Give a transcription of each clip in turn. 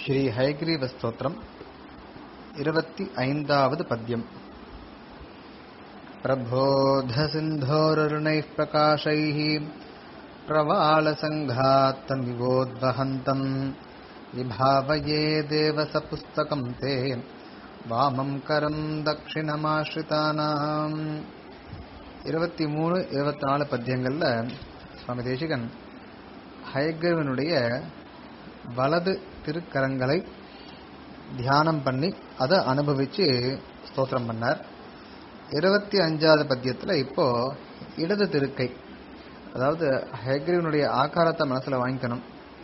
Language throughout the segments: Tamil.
ಶ್ರೀ ಹಯಗ್ರೀವ ಸ್ತೋತ್ರಂ ಇರವತ್ತಿ ಐಂದಾವದು ಪದ್ಯಂ प्रबोधसिन्धोररुणैः प्रकाशैः प्रवालसङ्घात्तमिवोद्वहन्तम् विभावये देव स पुस्तकम् ते वामम् करम् தட்சிணமாஸ்ரிதானாம் இருபத்தி மூணு இருபத்தி நாலு பத்தியங்கள்ல சுவாமி தேசிகன் ஹயக்ரீவனுடைய வலது திருக்கரங்களை தியானம் பண்ணி அதை அனுபவிச்சு ஸ்தோத்திரம் பண்ணார் இருபத்தி அஞ்சாவது பத்தியத்துல இப்போ இடது திருக்கை அதாவது ஹெக்ரீவனுடைய ஆகாரத்தை மனசுல வாங்கிக்கணும்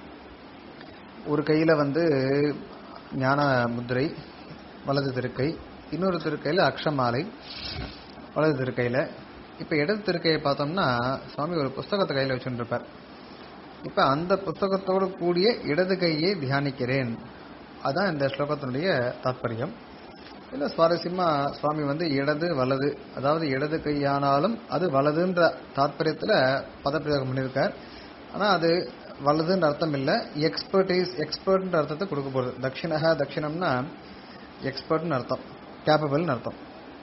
ஒரு கையில வந்து ஞான முத்திரை வலது திருக்கை இன்னொரு திருக்கையில அக்ஷமாலை வலது திருக்கையில இப்ப இடது திருக்கையை பார்த்தோம்னா சுவாமி ஒரு புஸ்தகத்தை கையில வச்சுட்டு இருப்பார் இப்ப அந்த புஸ்தகத்தோடு கூடிய இடது கையை தியானிக்கிறேன் அதான் இந்த ஸ்லோகத்தினுடைய தாற்பயம் இல்ல சுவாரஸ்யமா சுவாமி வந்து இடது வலது அதாவது இடது கையானாலும் அது வலதுன்ற தாற்பயத்துல பதப்பிரயோகம் பண்ணியிருக்கார் ஆனா அது வலதுன்ற அர்த்தம் இல்ல எக்ஸ்பர்டைஸ் எக்ஸ்பர்ட்ன்ற அர்த்தத்தை கொடுக்க போகுது தட்சிணக தட்சிணம்னா எக்ஸ்பர்ட்னு அர்த்தம் கேப்பபிள்னு அர்த்தம்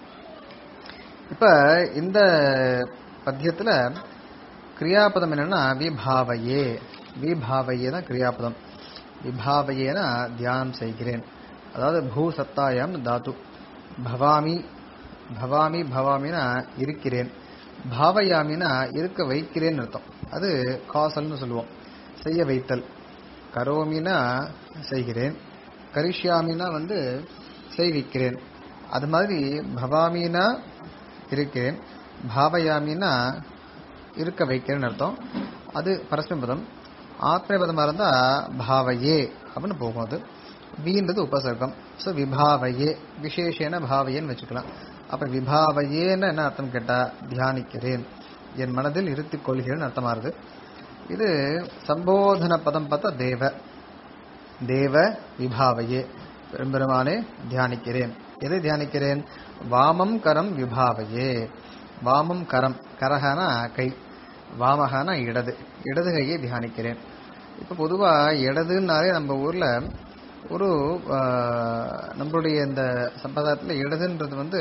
இப்ப இந்த பத்தியத்துல கிரியாபதம் என்னன்னா விபாவையே விபாவையே தான் கிரியாபதம் விபாவையேனா தியானம் செய்கிறேன் அதாவது பூ சத்தாயம் தாத்து பவாமி பவாமி பவாமினா இருக்கிறேன் பாவயாமினா இருக்க வைக்கிறேன்னு அர்த்தம் அது காசல்னு சொல்லுவோம் செய்ய வைத்தல் கரோமினா செய்கிறேன் கரிஷ்யாமினா வந்து செய்விக்கிறேன் அது மாதிரி பவாமினா இருக்கிறேன் பாவயாமினா இருக்க வைக்கிறேன்னு அர்த்தம் அது பரஸ்மை பதம் ஆத்மபதமாக இருந்தா பாவையே அப்படின்னு போகும் அது வீன்றது உபசர்க்கம் ஸோ விபாவையே விசேஷேன பாவையேன்னு வச்சுக்கலாம் அப்ப விபாவையேன்னு என்ன அர்த்தம் கேட்டா தியானிக்கிறேன் என் மனதில் இருத்திக் கொள்கிறேன் அர்த்தமாகுது இது சம்போதன பதம் பார்த்தா தேவ தேவ விபாவையே பெரும்பெருமானே தியானிக்கிறேன் எதை தியானிக்கிறேன் வாமம் கரம் விபாவையே வாமம் கரம் கரகனா கை வாமகனா இடது இடது கையை தியானிக்கிறேன் இப்ப பொதுவா இடதுன்னாலே நம்ம ஊர்ல ஒரு நம்மளுடைய இந்த சம்பிரதாயத்தில் இடதுன்றது வந்து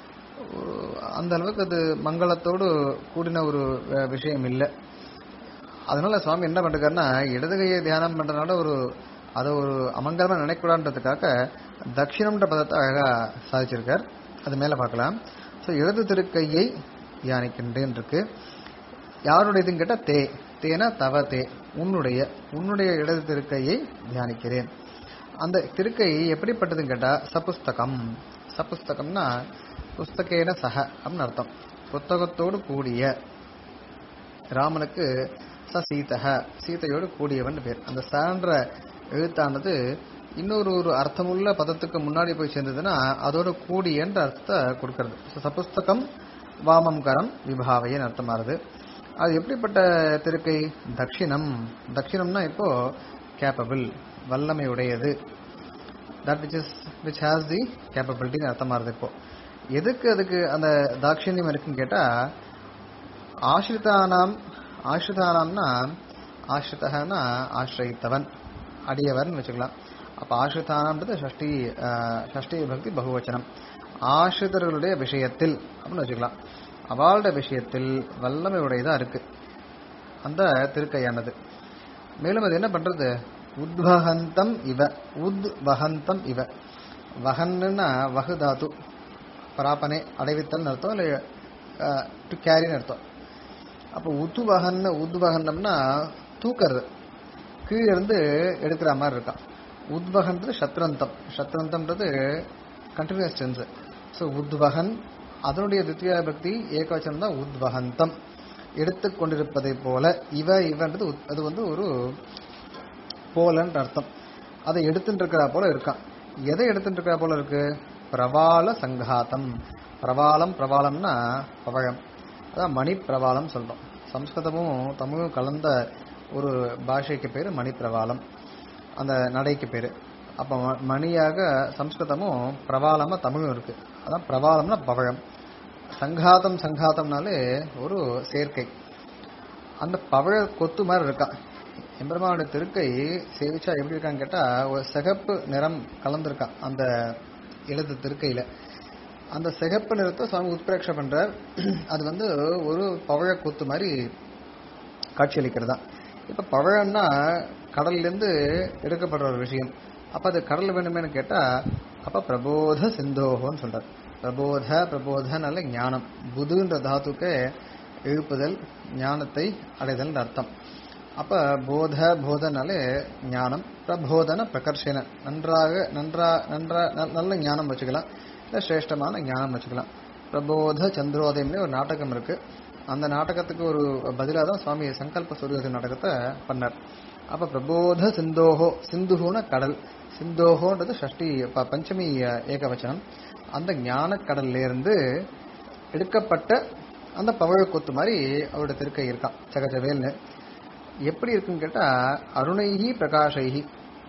அந்த அளவுக்கு அது மங்களத்தோடு கூடின ஒரு விஷயம் இல்லை அதனால சுவாமி என்ன பண்றாருன்னா இடது கையை தியானம் பண்றதுனால ஒரு அதை ஒரு அமங்கலமா நினைக்கூடாதுன்றதுக்காக தட்சிணம்ன்ற பதத்தை அழகா சாதிச்சிருக்கார் அது மேல பார்க்கலாம் ஸோ இடது திருக்கையை தியானிக்கின்றேன் இருக்கு யாருடையதுன்னு கேட்டா தே தேனா தவ தே உன்னுடைய உன்னுடைய இடது திருக்கையை தியானிக்கிறேன் அந்த திருக்கை எப்படிப்பட்டதுன்னு கேட்டா சபுஸ்தகம் சபுஸ்தகம்னா புஸ்தகேன சக அப்படின்னு அர்த்தம் புத்தகத்தோடு கூடிய ராமனுக்கு ச சீதக சீதையோடு கூடியவன் பேர் அந்த சான்ற எழுத்தானது இன்னொரு ஒரு அர்த்தமுள்ள பதத்துக்கு முன்னாடி போய் சேர்ந்ததுன்னா அதோட கூடியன்ற அர்த்தத்தை கொடுக்கறது சபுஸ்தகம் வாமம் கரம் விபாவையன் அர்த்தமாகுது அது எப்படிப்பட்ட திருக்கை தட்சிணம் தட்சிணம்னா இப்போ கேப்பபிள் வல்லமை உடையது that which is which has the கேப்பபிலிட்டின்னு அர்த்தமாகுது இப்போ எதுக்கு அதுக்கு அந்த தாட்சிணியம் இருக்குன்னு கேட்டா ஆசிரிதானாம் ஆசிரிதானாம்னா ஆசிரிதகனா ஆசிரியத்தவன் அடியவன் வச்சுக்கலாம் அப்ப ஆசிரிதானாம்ன்றது ஷஷ்டி ஷஷ்டி பக்தி பகுவச்சனம் ஆசிரிதர்களுடைய விஷயத்தில் அப்படின்னு வச்சுக்கலாம் அவளோட விஷயத்தில் வல்லமை உடையதா இருக்கு அந்த திருக்கையானது மேலும் அது என்ன பண்றது உத்வகந்தம் இவ உத் வகந்தம் இவ வகன்னா வகு தாத்து பராப்பனை அடைவித்தல் அர்த்தம் இல்லை டு கேரின்னு அர்த்தம் அப்போ உத்துவகன் உத்வகன்னம்னா தூக்கிறது கீழே இருந்து எடுக்கிற மாதிரி இருக்கான் உத்வகன்றது சத்ரந்தம் சத்ரந்தம்ன்றது கண்டினியூஸ் டென்ஸ் ஸோ உத்வகன் அதனுடைய தித்திய பக்தி ஏகவச்சனம் தான் உத்வகந்தம் எடுத்துக்கொண்டிருப்பதை போல இவ இவன்றது அது வந்து ஒரு போலன்ற அர்த்தம் அதை எடுத்துட்டு இருக்கிறா போல இருக்கான் எதை எடுத்துட்டு இருக்கிறா போல இருக்கு பிரவால சங்காத்தம் பிரவாலம் பிரவாலம்னா பவழம் அதான் மணி பிரவாலம் சொல்றோம் சம்ஸ்கிருதமும் தமிழும் கலந்த ஒரு பாஷைக்கு பேரு மணி பிரவாலம் அந்த நடைக்கு பேரு அப்ப மணியாக சம்ஸ்கிருதமும் பிரவாலமா தமிழும் இருக்கு அதான் பிரவாலம்னா பவழம் சங்காதம் சங்காதம்னாலே ஒரு சேர்க்கை அந்த பவழ கொத்து மாதிரி இருக்கா எம்பெருமானுடைய திருக்கை சேவிச்சா எப்படி இருக்கான்னு கேட்டா ஒரு சிகப்பு நிறம் கலந்திருக்கான் அந்த எழுத்து திருக்கையில அந்த சிகப்பு நிறத்தை சுவாமி உத்பிரேட்ச பண்றார் அது வந்து ஒரு பவழ கூத்து மாதிரி காட்சியளிக்கிறதா இப்ப பவழம்னா கடல்ல இருந்து எடுக்கப்படுற ஒரு விஷயம் அப்ப அது கடல் வேணுமேனு கேட்டா அப்ப பிரபோத சிந்தோகோன்னு சொல்றார் பிரபோத பிரபோதனால ஞானம் புதுன்ற தாத்துக்கு எழுப்புதல் ஞானத்தை அடைதல் அர்த்தம் அப்ப போத போதனாலே ஞானம் பிரபோதன பிரகர்ஷன நன்றாக நன்றா நன்றா ந- நல்ல ஞானம் வச்சுக்கலாம் இல்ல சிரேஷ்டமான ஞானம் வச்சுக்கலாம் பிரபோத சந்திரோதயம்னு ஒரு நாடகம் இருக்கு அந்த நாடகத்துக்கு ஒரு பதிலாக தான் சுவாமி சங்கல்ப சூரியோதய நாடகத்தை பண்ணார் அப்ப பிரபோத சிந்தோஹோ சிந்துஹுன கடல் சிந்தோஹோன்றது ஷஷ்டி ப- பஞ்சமி அஹ், ஏகவச்சனம் அந்த ஞான கடல்ல இருந்து எடுக்கப்பட்ட அந்த பவழ கொத்து மாதிரி அவரோட திருக்கை இருக்கான் சகஜவேல்னு எப்படி இருக்குன்னு கேட்டா அருணைஹி பிரகாஷைஹி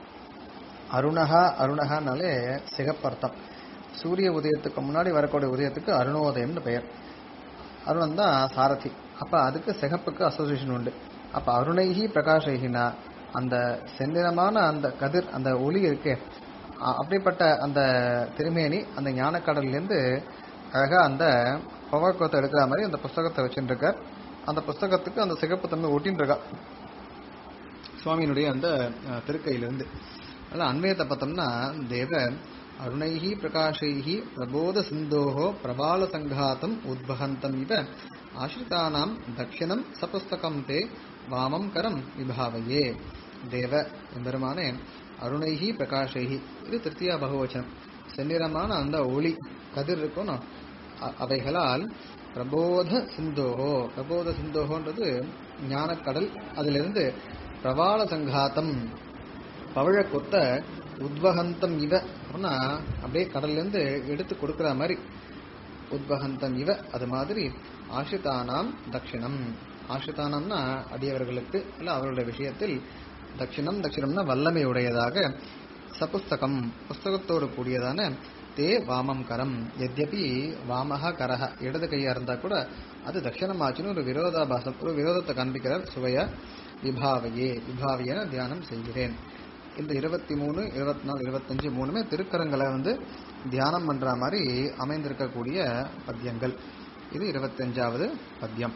அருணஹா அருணஹானாலே சிகப்பர்த்தம் சூரிய உதயத்துக்கு முன்னாடி வரக்கூடிய உதயத்துக்கு அருணோதயம்னு பெயர் அருணன் தான் சாரதி அப்ப அதுக்கு சிகப்புக்கு அசோசியேஷன் உண்டு அப்ப அருணைஹி பிரகாஷைஹினா அந்த செந்நிறமான அந்த கதிர் அந்த ஒளி இருக்கே அ- அப்படிப்பட்ட அந்த திருமேனி அந்த ஞானக்கடல்ல இருந்து அழகா அந்த பவக்கத்தை எடுக்கிற மாதிரி அந்த புஸ்தகத்தை வச்சுட்டு இருக்கார் அந்த புஸ்தகத்துக்கு அந்த சிகப்பு தன்மை ஒட்டின்னு இருக்கா சுவாமியினுடைய அந்த அஹ், திருக்கையிலிருந்து அதனால அன்வயத்தை பார்த்தோம்னா தேவ அருணைஹி பிரகாஷைஹி பிரபோத சிந்தோஹோ பிரபால சங்காத்தம் உத்பகந்தம் இவ ஆசிரிதானாம் தட்சிணம் சபுஸ்தகம் தே வாமம் கரம் விபாவையே தேவ எம்பெருமானே அருணைஹி பிரகாஷைஹி இது திருத்தியா பகவச்சனம் செந்நிறமான அந்த ஒளி கதிர் இருக்கணும் அ- அவைகளால் பிரபோத சிந்தோஹோ பிரபோத சிந்தோகோன்றது ஞானக்கடல் அதிலிருந்து பிரபால சங்காத்தம் பவழ கொத்த உத்வகந்தம் இவ அப்படின்னா அப்படியே கடல்ல இருந்து எடுத்து கொடுக்கிற மாதிரி உத்வகந்தம் இவ அது மாதிரி ஆஷிதானாம் தட்சிணம் ஆஷிதானம்னா அடியவர்களுக்கு இல்ல அவர்களுடைய விஷயத்தில் தட்சிணம் தட்சிணம்னா வல்லமை உடையதாக சபுஸ்தகம் புஸ்தகத்தோடு கூடியதான தே வாமம் கரம் எத்யபி வாமஹ கரஹ இடது கையா இருந்தா கூட அது தட்சிணமாச்சுன்னு ஒரு விரோதாபாசம் ஒரு விரோதத்தை காண்பிக்கிறார் சுவைய விபாவையே விபாவையென தியானம் செய்கிறேன் இந்த இருபத்தி மூணு இருபத்தி நாலு இருபத்தஞ்சு மூணுமே திருக்கரங்களை வந்து தியானம் பண்ற மாதிரி அமைந்திருக்கக்கூடிய பத்தியங்கள் இது இருபத்தஞ்சாவது பத்தியம்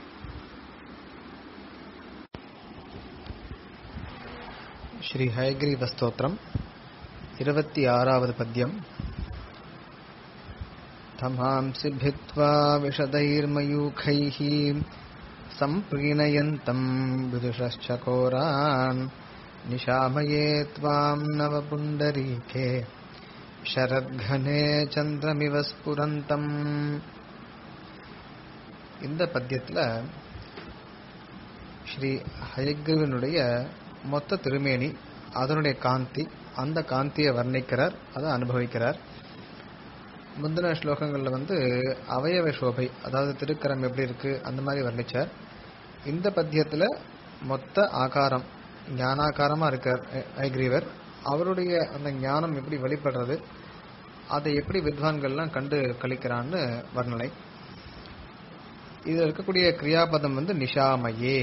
ஸ்ரீ ஹயக்ரீவ ஸ்தோத்திரம் இருபத்தி ஆறாவது பத்தியம் தமாம்சி भित्त्वा विशदैर्मयूखैः सम्प्रीणयन्तम् विदुषश्चकोरान् निशामये त्वाम् नवपुण्डरीके शरद्घने சந்திரமிவ ஸ்புரந்தம் இந்த பத்தியத்துல ஸ்ரீ ஹயக்ரீவனுடைய மொத்த திருமேனி அதனுடைய காந்தி அந்த காந்தியை வர்ணிக்கிறார் அதை அனுபவிக்கிறார் முந்தின ஸ்லோகங்கள்ல வந்து அவயவ சோபை அதாவது திருக்கரம் எப்படி இருக்கு அந்த மாதிரி வர்ணிச்சார் இந்த பத்தியத்துல மொத்த ஆகாரம் ஞானாகாரமா இருக்கார் ஐ- ஐக்ரீவர் அவருடைய அந்த ஞானம் எப்படி வெளிப்படுறது அதை எப்படி வித்வான்கள்லாம் கண்டு கழிக்கிறான்னு வர்ணனை இதுல இருக்கக்கூடிய கிரியாபதம் வந்து நிஷாமயே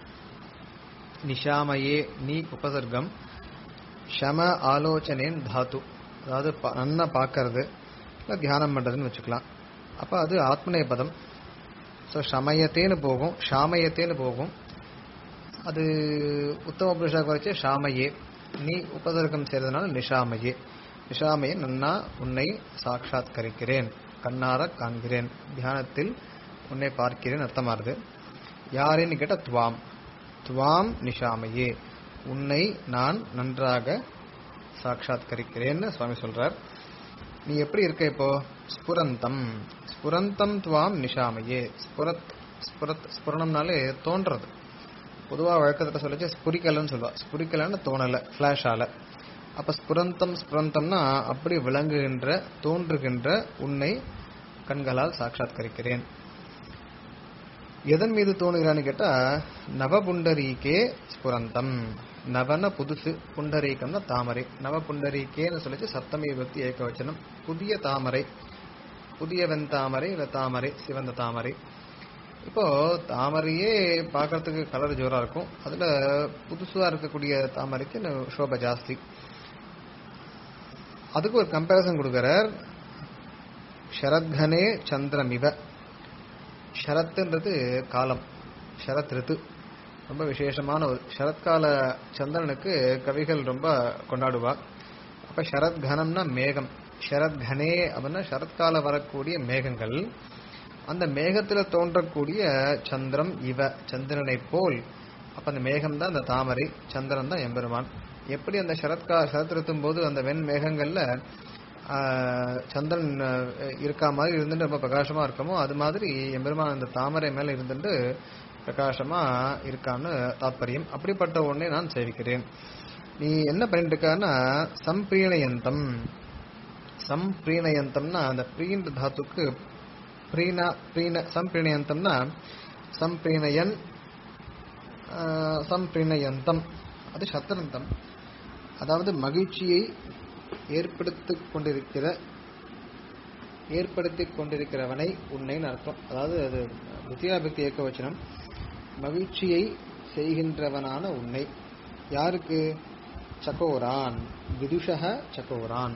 நிஷாமயே நீ உபசர்க்கம் ஷம ஆலோசனேன் தாத்து அதாவது ப- நன்னா பார்க்கறது இல்லை தியானம் பண்றதுன்னு வச்சுக்கலாம் அப்ப அது ஆத்மநேய பதம் ஸோ ஷமயத்தேன்னு போகும் ஷாமயத்தேன்னு போகும் அது உத்தம புருஷா குறைச்சி ஷாமையே நீ உபசர்க்கம் செய்யறதுனால நிஷாமையே நிஷாமையே நன்னா உன்னை சாட்சாத்கரிக்கிறேன் கண்ணார காண்கிறேன் தியானத்தில் உன்னை பார்க்கிறேன் அர்த்தமாறுது யாருன்னு கேட்டா துவாம் துவாம் நிஷாமையே உன்னை நான் நன்றாக சாட்சாத்கரிக்கிறேன்னு சுவாமி சொல்றார் நீ எப்படி இருக்க இப்போ ஸ்புரந்தம் ஸ்புரந்தம் துவாம் நிஷாமையே ஸ்புரத் ஸ்புரத் ஸ்புரணம்னாலே தோன்றது பொதுவா வழக்கத்துல சொல்லிச்சு ஸ்புரிக்கலன்னு சொல்லுவா ஸ்புரிக்கலன்னு தோணல ஃபிளாஷால அப்ப ஸ்புரந்தம் ஸ்புரந்தம்னா அப்படி விளங்குகின்ற தோன்றுகின்ற உன்னை கண்களால் சாட்சாத்கரிக்கிறேன் எதன் மீது தோணுகிறான்னு கேட்டா நவபுண்டரீகே ஸ்புரந்தம் நவன புதுசு புண்டரீகம்னா தாமரை நவ புண்டரீகேன்னு சொல்லிச்சு சப்தமி விபக்தி ஏகவச்சனம் புதிய தாமரை புதிய வெண்தாமரை இல்ல தாமரை சிவந்த தாமரை இப்போ தாமரையே பார்க்கறதுக்கு கலர் ஜோரா இருக்கும் அதுல புதுசா இருக்கக்கூடிய தாமரைக்கு இன்னும் சோபை ஜாஸ்தி அதுக்கு ஒரு கம்பேரிசன் கொடுக்கிறார் ஷரத்கனே சந்திரமிவ ஷரத்துன்றது காலம் ஷரத் ரித்து ரொம்ப விசேஷமான ஒரு ஷரத்கால சந்திரனுக்கு கவிகள் ரொம்ப கொண்டாடுவா அப்ப ஷரத் கனம்னா மேகம் ஷரத் கனே அப்படின்னா ஷரத்கால வரக்கூடிய மேகங்கள் அந்த மேகத்துல தோன்றக்கூடிய சந்திரம் இவ சந்திரனை போல் அப்ப அந்த மேகம் தான் அந்த தாமரை சந்திரன் தான் எம்பெருமான் எப்படி அந்த ஷரத்கா ஷரத் ரித்தும் போது அந்த வெண் மேகங்கள்ல ஆஹ், சந்திரன் ஆஹ், இருக்கா மாதிரி இருந்துட்டு ரொம்ப பிரகாசமா இருக்கமோ அது மாதிரி எம்பெருமான் அந்த தாமரை மேல இருந்துட்டு பிரகாசமா இருக்கான்னு தாத்பரியம் அப்படிப்பட்ட ஒன்றை நான் சேவிக்கிறேன் நீ என்ன பண்ணிட்டு இருக்கான்னா சம்பிரீணயந்தம் சம்பிரீணயந்தம்னா அந்த பிரீன்ற தாத்துக்கு பிரீன பிரீன சம்பிரீணயந்தம்னா சம்பிரீணயன் ஆஹ், சம்பிரீணயந்தம் அது சத்திரந்தம் அதாவது மகிழ்ச்சியை ஏற்படுத்திக் கொண்டிருக்கிற ஏற்படுத்திக் கொண்டிருக்கிறவனை உன்னைன்னு அர்த்தம் அதாவது அது வித்தியாபக்தி ஏக்க வச்சனம் மகிழ்ச்சியை செய்கின்றவனான உன்னை யாருக்கு சகோரான் விதுஷக சகோரான்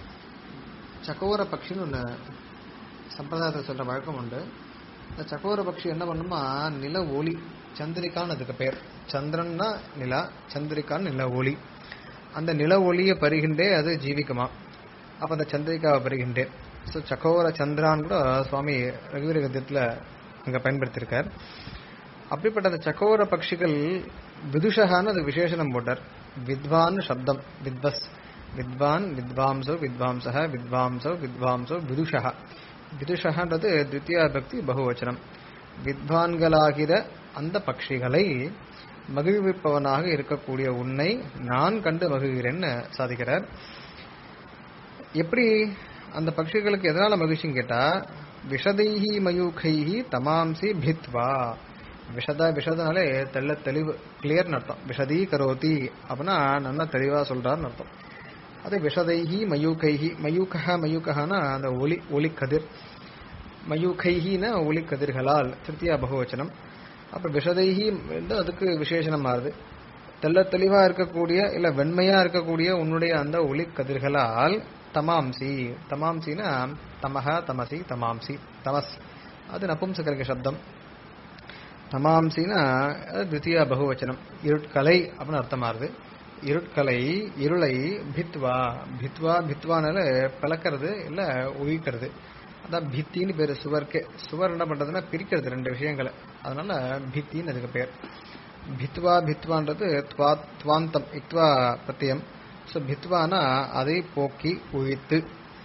சகோர பக்ஷின்னு ஒன்று சம்பிரதாயத்தை சொல்ற வழக்கம் உண்டு இந்த சகோர பக்ஷி என்ன பண்ணுமா நில ஒளி சந்திரிகான்னு அதுக்கு பேர் சந்திரன்னா நிலா சந்திரிகான்னு நில ஒளி அந்த நில ஒளியை பருகின்றே அது ஜீவிக்குமா அப்ப அந்த சந்திரிகாவை பருகின்றே ஸோ சகோர சந்திரான் கூட சுவாமி ரகுவீர கத்தியத்தில் அங்க பயன்படுத்தியிருக்கார் அப்படிப்பட்ட அந்த சக்கோர பட்சிகள் விதுஷகான்னு அது விசேஷனம் போட்டார் வித்வான் சப்தம் வித்வஸ் வித்வான் வித்வாம்சோ வித்வாம்சக வித்வாம்சோ வித்வாம்சோ விதுஷா விதுஷகன்றது தித்தியா பக்தி பகுவச்சனம் வித்வான்களாகிற அந்த பட்சிகளை மகிழ்விப்பவனாக இருக்கக்கூடிய உன்னை நான் கண்டு மகிழ்கிறேன்னு சாதிக்கிறார் எப்படி அந்த பட்சிகளுக்கு எதனால மகிழ்ச்சின்னு கேட்டா விஷதைஹி மயூகைஹி தமாம்சி பித்வா விஷத விஷதனாலே தெள்ள தெளிவு கிளியர்னு அர்த்தம் விஷதீ கரோதி அப்படின்னா நல்லா தெளிவா சொல்றாருன்னு அர்த்தம் அது விஷதைஹி மயூகைஹி மயூகஹ மயூகஹனா அந்த ஒளி ஒளி கதிர் மயூகைஹினா ஒளி கதிர்களால் திருத்தியா பகுவச்சனம் அப்ப விஷதைஹி வந்து அதுக்கு விசேஷனம் மாறுது தெள்ள தெளிவா இருக்கக்கூடிய இல்ல வெண்மையா இருக்கக்கூடிய உன்னுடைய அந்த ஒளி கதிர்களால் தமாம்சி தமாம்சினா தமஹ தமசி தமாம்சி தமஸ் அது நபும்சகரிக சப்தம் தமாம்சினா அது தித்தியா பகுவச்சனம் இருட்கலை அப்படின்னு அர்த்தமாறுது இருட்கலை இருளை பித்வா பித்வா பித்வானால பிளக்கிறது இல்ல ஒழிக்கிறது அதான் பித்தின்னு பேரு சுவர்க்கே சுவர் என்ன பண்றதுன்னா பிரிக்கிறது ரெண்டு விஷயங்களை அதனால பித்தின்னு அதுக்கு பேர் பித்வா பித்வான்றது துவா துவாந்தம் இக்வா பிரத்தியம் ஸோ பித்வானா அதை போக்கி ஒழித்து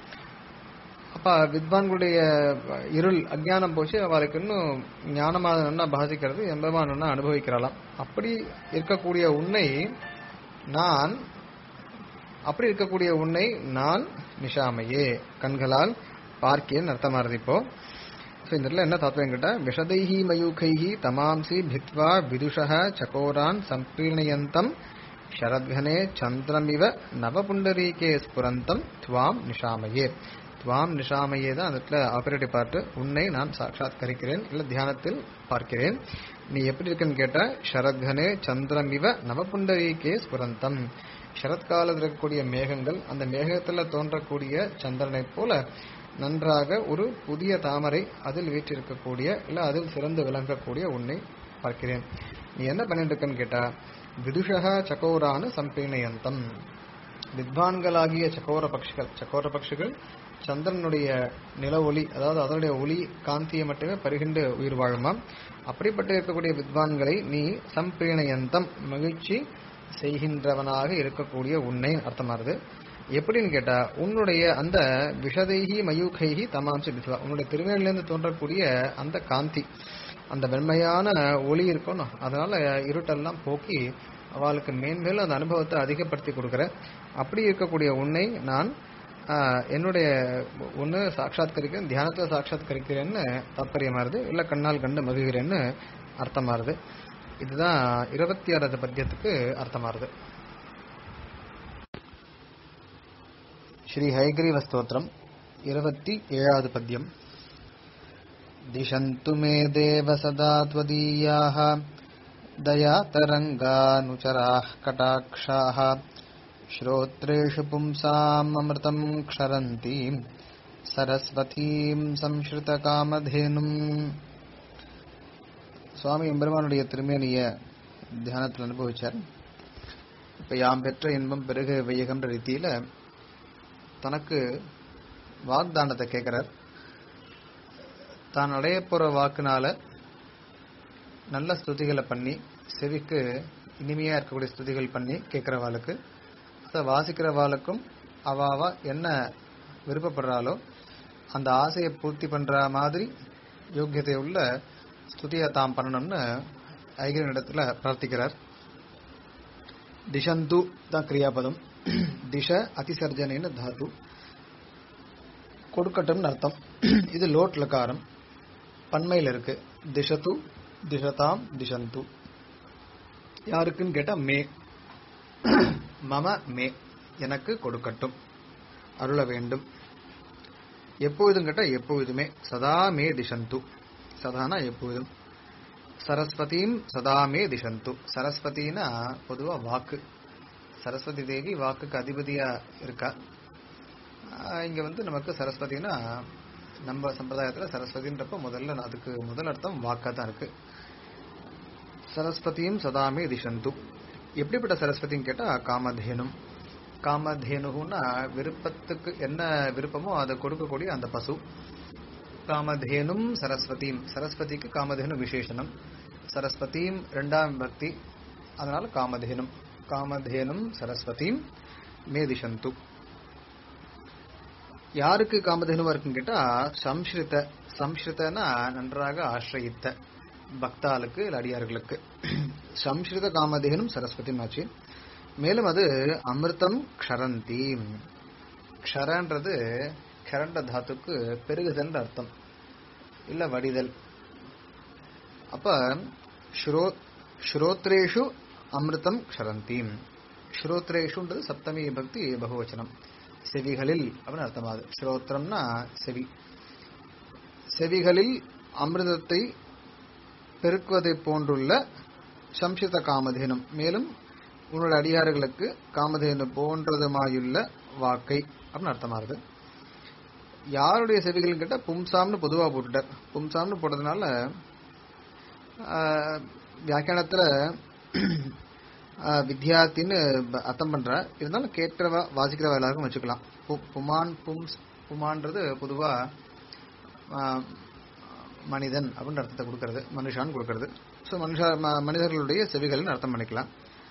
அப்ப வித்வான்களுடைய இருள் அஜ்ஞானம் போச்சு அவளுக்கு இன்னும் ஞானமாக நல்லா பாசிக்கிறது எம்பெருமான் நல்லா அனுபவிக்கிறாளாம் அப்படி இருக்கக்கூடிய உன்னை நான் அப்படி இருக்கக்கூடிய உன்னை நான் நிஷாமையே கண்களால் பார்க்கேன் அர்த்தமானது இப்போ ஸோ இந்த இடத்துல என்ன தாத்வம் கேட்டா விஷதைஹி மயூகைஹி தமாம்சி பித்வா விதுஷக சகோரான் சம்பீர்ணயந்தம் ஷரத்கனே சந்திரமிவ நவபுண்டரீகே ஸ்புரந்தம் துவாம் நிஷாமையே துவாம் நிஷாமையே தான் அந்த இடத்துல ஆபரேட்டிவ் பார்ட்டு உன்னை நான் சாட்சாத்கரிக்கிறேன் இல்ல தியானத்தில் பார்க்கிறேன் நீ எப்படி இருக்குன்னு கேட்டா ஷரத்கனே சந்திரமிவ நவபுண்டரீகே ஸ்புரந்தம் சரத்காலத்தில் இருக்கக்கூடிய மேகங்கள் அந்த மேகத்துல தோன்றக்கூடிய சந்திரனைப் போல நன்றாக ஒரு புதிய தாமரை அதில் வீற்றிருக்கக்கூடிய இல்ல அதில் சிறந்து விளங்கக்கூடிய உன்னை பார்க்கிறேன் நீ என்ன பண்ணிட்டு இருக்கன்னு கேட்டா விதுஷகா சகோரான சம்பீணயந்தம் வித்வான்களாகிய சக்கோர பட்சிகள் சக்கோர பட்சிகள் சந்திரனுடைய நில ஒளி அதாவது அதனுடைய ஒளி காந்தியை மட்டுமே பருகிண்டு உயிர் வாழுமாம் அப்படிப்பட்ட இருக்கக்கூடிய வித்வான்களை நீ சம்பீணயந்தம் மகிழ்ச்சி செய்கின்றவனாக இருக்கக்கூடிய உன்னை அர்த்தமாறுது எப்படின்னு கேட்டா உன்னுடைய அந்த விஷதைஹி மயூகைஹி தமாம்சி பித்வா உன்னுடைய திருவேணிலிருந்து தோன்றக்கூடிய அந்த காந்தி அந்த வெண்மையான ஒளி இருக்கணும் அதனால இருட்டெல்லாம் போக்கி அவளுக்கு மேன்மேலும் அந்த அனுபவத்தை அதிகப்படுத்தி கொடுக்குற அப்படி இருக்கக்கூடிய உன்னை நான் ஆஹ், என்னுடைய ஒன்று சாட்சாத்கரிக்கிறேன் தியானத்தில் சாட்சாத்கரிக்கிறேன்னு தாற்பயமாறுது இல்லை கண்ணால் கண்டு மகிழ்கிறேன்னு அர்த்தமாறுது இதுதான் இருபத்தி ஆறாவது பத்தியத்துக்கு அர்த்தமாறுது ஸ்ரீ ஹைகிரீவ ஸ்தோத்திரம் இருபத்தி ஏழாவது பத்தியம் दिशन्तु मे देव सदा त्वदीयाः दयातरङ्गानुचराः कटाक्षाः श्रोत्रेषु पुंसाम् अमृतम् क्षरन्तीम् சரஸ்வதீம் சம்ஸ்ருதகாமதேனும் சுவாமி எம்பெருமானுடைய திருமேனிய தியானத்தில் அனுபவிச்சார் இப்ப யாம் பெற்ற இன்பம் பெருக வையகன்ற ரீதியில தனக்கு வாக்தானத்தை கேட்கிறார் தான் அடைய போற வாக்குனால நல்ல ஸ்துதிகளை பண்ணி செவிக்கு இனிமையா இருக்கக்கூடிய ஸ்துதிகள் பண்ணி கேட்கிறவாளுக்கு அதை வாசிக்கிறவாளுக்கும் அவாவா என்ன விருப்பப்படுறாளோ அந்த ஆசையை பூர்த்தி பண்ற மாதிரி யோக்கியதை உள்ள ஸ்துதியை தாம் பண்ணணும்னு ஐகரன் இடத்துல பிரார்த்திக்கிறார் திஷந்து தான் கிரியாபதம் திஷ அதிசர்ஜனைன்னு தாத்து கொடுக்கட்டும்னு அர்த்தம் இது லோட் லகாரம் பன்மையில் இருக்கு திஷத்து திஷதாம் திஷந்து யாருக்குன்னு கேட்டா மே மம மே எனக்கு கொடுக்கட்டும் அருள வேண்டும் எப்பொழுதும் கேட்டா எப்பொழுதுமே சதா மே திஷந்து சதானா எப்பொழுதும் சரஸ்வதியும் சதா மே திஷந்து சரஸ்வதினா பொதுவா வாக்கு சரஸ்வதி தேவி வாக்குக்கு அதிபதியா இருக்கா ஆஹ் இங்க வந்து நமக்கு சரஸ்வதினா நம்ம சம்பிரதாயத்துல சரஸ்வதின்றப்ப முதல்ல அதுக்கு முதல் அர்த்தம் வாக்கா தான் இருக்கு சரஸ்வதியும் சதாமே திஷந்து எப்படிப்பட்ட சரஸ்வதின்னு கேட்டா காமதேனும் காமதேனுன்னா விருப்பத்துக்கு என்ன விருப்பமோ அதை கொடுக்கக்கூடிய அந்த பசு காமதேனும் சரஸ்வதியும் சரஸ்வதிக்கு காமதேனு விசேஷனம் சரஸ்வதியும் ரெண்டாம் பக்தி அதனால காமதேனும் காமதேனும் சரஸ்வதியும் மேதிஷந்து யாருக்கு காமதேனுவா இருக்குன்னு கேட்டா சம்ஸ்ருத சம்ஸ்ருதனா நன்றாக ஆசிரயித்த பக்தாளுக்கு இல்ல அடியார்களுக்கு சம்ஸ்ருத காமதேனும் சரஸ்வதியும் ஆச்சு மேலும் அது அமிர்தம் க்ஷரந்தி க்ஷரன்றது க்ஷரண்ட தாத்துக்கு பெருகுதல் அர்த்தம் இல்ல வடிதல் அப்ப ஸ்ரோ ஸ்ரோத்ரேஷு அமிர்தம் க்ஷரந்தி ஸ்ரோத்ரேஷுன்றது சப்தமி பக்தி பகுவச்சனம் செவிகளில் அப்படின்னு அர்த்தமாகுது ஸ்ரோத்திரம்னா செவி செவிகளில் அமிர்தத்தை பெருக்குவதை போன்றுள்ள சம்சித காமதேனும் மேலும் உன்னோட அடியார்களுக்கு காமதேனு போன்றதுமாயுள்ள வாக்கை அப்படின்னு அர்த்தமாகுது யாருடைய செவிகள் கிட்ட பும்சாம்னு பொதுவா போட்டுட்டார் பும்சாம்னு போட்டதுனால ஆஹ், வியாக்கியானத்துல ஆஹ், வித்யார்த்தின்னு ப- அர்த்தம் பண்ற இருந்தாலும் கேட்கிறவா வாசிக்கிறவா எல்லாருக்கும் வச்சுக்கலாம் பு- புமான் பும்ஸ் புமான்றது பொதுவா ஆஹ், மனிதன் அப்படின்ற அர்த்தத்தை கொடுக்கறது மனுஷான்னு கொடுக்கறது ஸோ மனுஷா ம- மனிதர்களுடைய செவிகள்னு அர்த்தம் பண்ணிக்கலாம்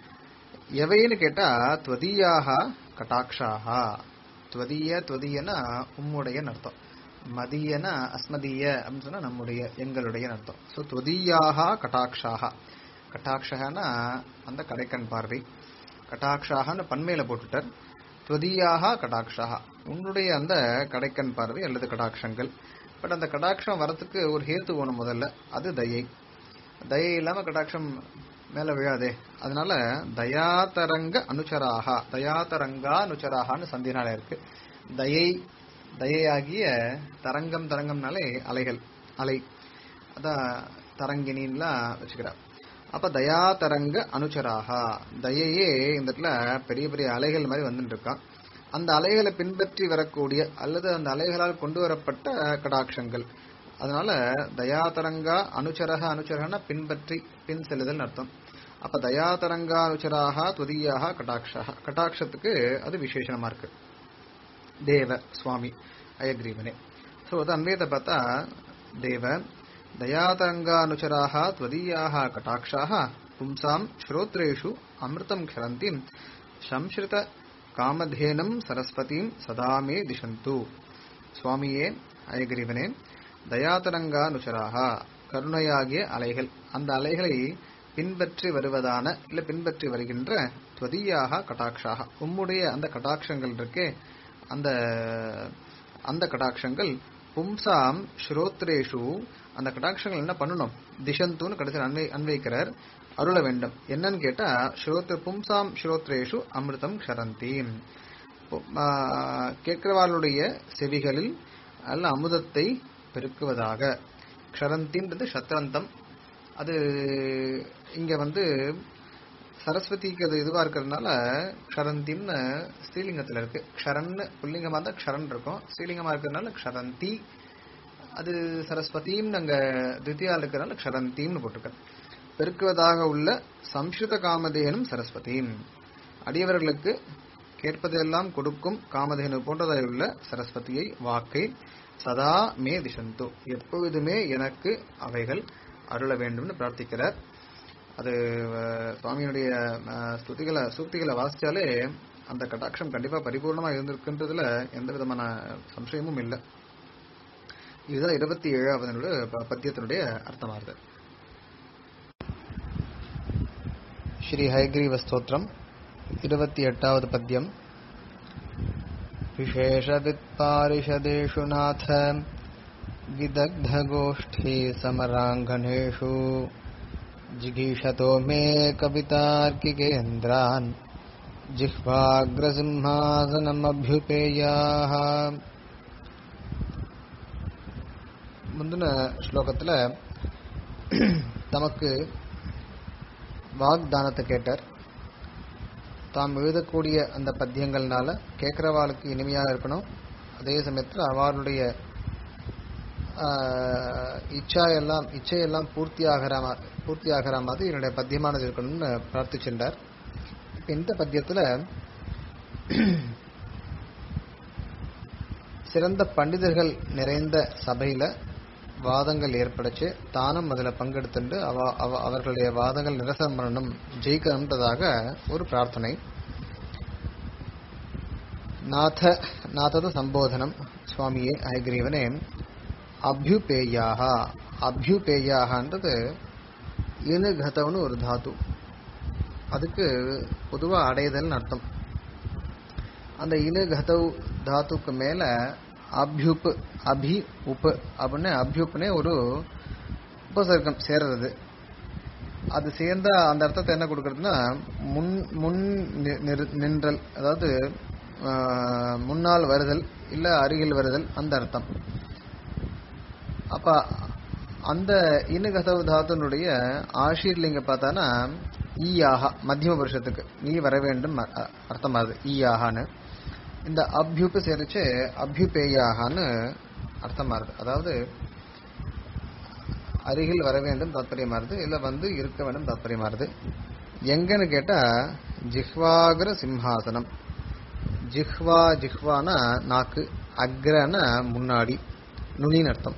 எவைன்னு கேட்டா துவதீயாக கட்டாட்சாக துவதீய துவதீயனா உம்முடையன்னு அர்த்தம் மதியனா அஸ்மதீய அப்படின்னு சொன்னா நம்முடைய எங்களுடைய அர்த்தம் ஸோ துவதீயாக கட்டாட்சாக கட்டாட்சகனா அந்த கடைக்கண் பார்வை கட்டாட்சாகன்னு பன்மையில போட்டுட்டார் துவதீயாக கடாட்சாக உன்னுடைய அந்த கடைக்கண் பார்வை அல்லது கடாட்சங்கள் பட் அந்த கடாட்சம் வரத்துக்கு ஒரு ஹேத்து வேணும் முதல்ல அது தயை தயை இல்லாம கடாட்சம் மேல விழாதே அதனால தயாதரங்க அனுச்சராக தயாதரங்கா அனுச்சராகான்னு சந்தினால இருக்கு தயை தயையாகிய தரங்கம் தரங்கம்னாலே அலைகள் அலை அதான் தரங்கினின்லாம் வச்சுக்கிறா அப்ப தயாதரங்க அனுச்சராக தயையே இந்த இடத்துல பெரிய பெரிய அலைகள் மாதிரி வந்துட்டு இருக்கான் அந்த அலைகளை பின்பற்றி வரக்கூடிய அல்லது அந்த அலைகளால் கொண்டு வரப்பட்ட கடாட்சங்கள் அதனால தயாதரங்கா அனுச்சரக அனுச்சரகனா பின்பற்றி பின் செல்லுதல் அர்த்தம் அப்ப தயாதரங்கா அனுச்சராக துதியாக கடாட்சா கடாட்சத்துக்கு அது விசேஷமா இருக்கு தேவ சுவாமி அயக்ரீவனே ஸோ அது அன்வயத்தை பார்த்தா தேவ தயாதரங்கானுச்சராக त्वदीयाः கட்டாட்சாக பும்சாம் ஸ்ரோத்ரேஷு அமிர்தம் க்ஷரந்திம் சம்ஸ்ருத காமதேனம் சரஸ்வதீம் சதாமே திஷந்து சுவாமியே அயகிரிவனே தயாதரங்கானுச்சராக கருணையாகிய அலைகள் அந்த அலைகளை பின்பற்றி வருவதான இல்ல பின்பற்றி வருகின்ற துவதியாக கட்டாட்சாக உம்முடைய அந்த கட்டாட்சங்கள் இருக்கே அந்த அந்த கடாட்சங்கள் பும்சாம் ஸ்ரோத்ரேஷு அந்த கடாட்சங்கள் என்ன பண்ணணும் திஷந்துன்னு கடைசியில் அன்வை அன்வைக்கிறார் அருள வேண்டும் என்னன்னு கேட்டா ஸ்ரோத்ர பும்சாம் ஸ்ரோத்ரேஷு அமிர்தம் க்ஷரந்தி கேட்கிறவாளுடைய செவிகளில் அல்ல அமுதத்தை பெருக்குவதாக க்ஷரந்தின்றது சத்ரந்தம் அது இங்க வந்து சரஸ்வதிக்கு அது இதுவா இருக்கிறதுனால க்ஷரந்தின்னு ஸ்ரீலிங்கத்துல இருக்கு க்ஷரன்னு புல்லிங்கமா இருந்தா க்ஷரன் இருக்கும் ஸ்ரீலிங்கமா இருக்கிறதுனால க்ஷரந்தி அது சரஸ்வதியும் அங்க தித்தியால இருக்கிறதுனால க்ஷரந்தின்னு போட்டிருக்க பெருக்குவதாக உள்ள சம்ஸ்கிருத காமதேனும் சரஸ்வதியும் அடியவர்களுக்கு கேட்பதெல்லாம் கொடுக்கும் காமதேனு போன்றதாய் உள்ள சரஸ்வதியை வாக்கை சதா மே திசந்து எப்பொழுதுமே எனக்கு அவைகள் அருள வேண்டும்னு பிரார்த்திக்கிறார் அது அஹ், சுவாமியினுடைய அஹ், ஸ்துதிகளை சூக்திகளை வாசிச்சாலே அந்த கட்டாட்சம் கண்டிப்பா பரிபூர்ணமா இருந்திருக்குன்றதுல எந்த விதமான சம்சயமும் இல்லை இதுதான் இருபத்தி ஏழாவது பத்தியத்தினுடைய அர்த்தமாகுது ஸ்ரீ ஹயக்ரீவ ஸ்தோத்திரம் இருபத்தி எட்டாவது பத்தியம் विशेषवित्पारिषदेषु नाथ विदग्धगोष्ठी समराङ्गणेषु जिगीषतो मे कवितार्किकेन्द्रान् जिह्वाग्रसिंहासनमभ्युपेयाः ಮುಂದಿನ ಶ್ಲೋಕத்தில் தமக்கு வாக்தானத்தை கேட்டார் தாம் எழுதக்கூடிய அந்த பத்தியங்கள்னால கேட்கிறவாளுக்கு இனிமையாக இருக்கணும் அதே சமயத்தில் அவளுடைய ஆஹ், இச்சா எல்லாம் இச்சையெல்லாம் பூர்த்தி ஆகிற மா- பூர்த்தி ஆகிற மாதிரி என்னுடைய பத்தியமானது இருக்கணும்னு பிரார்த்திச்சிருந்தார் இப்ப இந்த பத்தியத்தில் சிறந்த பண்டிதர்கள் நிறைந்த சபையில வாதங்கள் ஏற்படுச்சு தானும் அதில் பங்கெடுத்துண்டு அவ அவ அவர்களுடைய வாதங்கள் நிரசனம் பண்ணணும் ஜெயிக்கணுன்றதாக ஒரு பிரார்த்தனை நாத நாதத சம்போதனம் சுவாமியே ஹயக்ரீவனே அபியுபேயாக அபியுபேயாகன்றது இனுகதவனு ஒரு தாத்து அதுக்கு பொதுவாக அடைதல்னு அர்த்தம் அந்த இனுகதவ் தாத்துக்கு மேல அபியுப் அபி உப் அப்படின்னு அபியுப்னே ஒரு உபசர்க்கம் சேர்றது அது சேர்ந்த அந்த அர்த்தத்தை என்ன கொடுக்கறதுன்னா முன் முன் நி- நிறு- நின்றல் அதாவது ஆஹ், முன்னால் வருதல் இல்ல அருகில் வருதல் அந்த அர்த்தம் அப்ப அந்த இனுகதவு தாத்துனுடைய ஆஷீர்லிங்க பார்த்தானா ஈயாகா மத்தியம புருஷத்துக்கு நீ வர வேண்டும் அ- அ- அர்த்தமாகுது ஈயாகான்னு இந்த அபியுப்பு சேர்த்து அபியுபேயாகான்னு அர்த்தமாகுது அதாவது அருகில் வர வேண்டும் தாத்பரியமாறுது இல்ல வந்து இருக்க வேண்டும் தாத்பரியமாறுது எங்கன்னு கேட்டா ஜிஹ்வாகர சிம்ஹாசனம் ஜிஹ்வா ஜிஹ்வானா நாக்கு அக்ரனா முன்னாடி நுனின்னு அர்த்தம்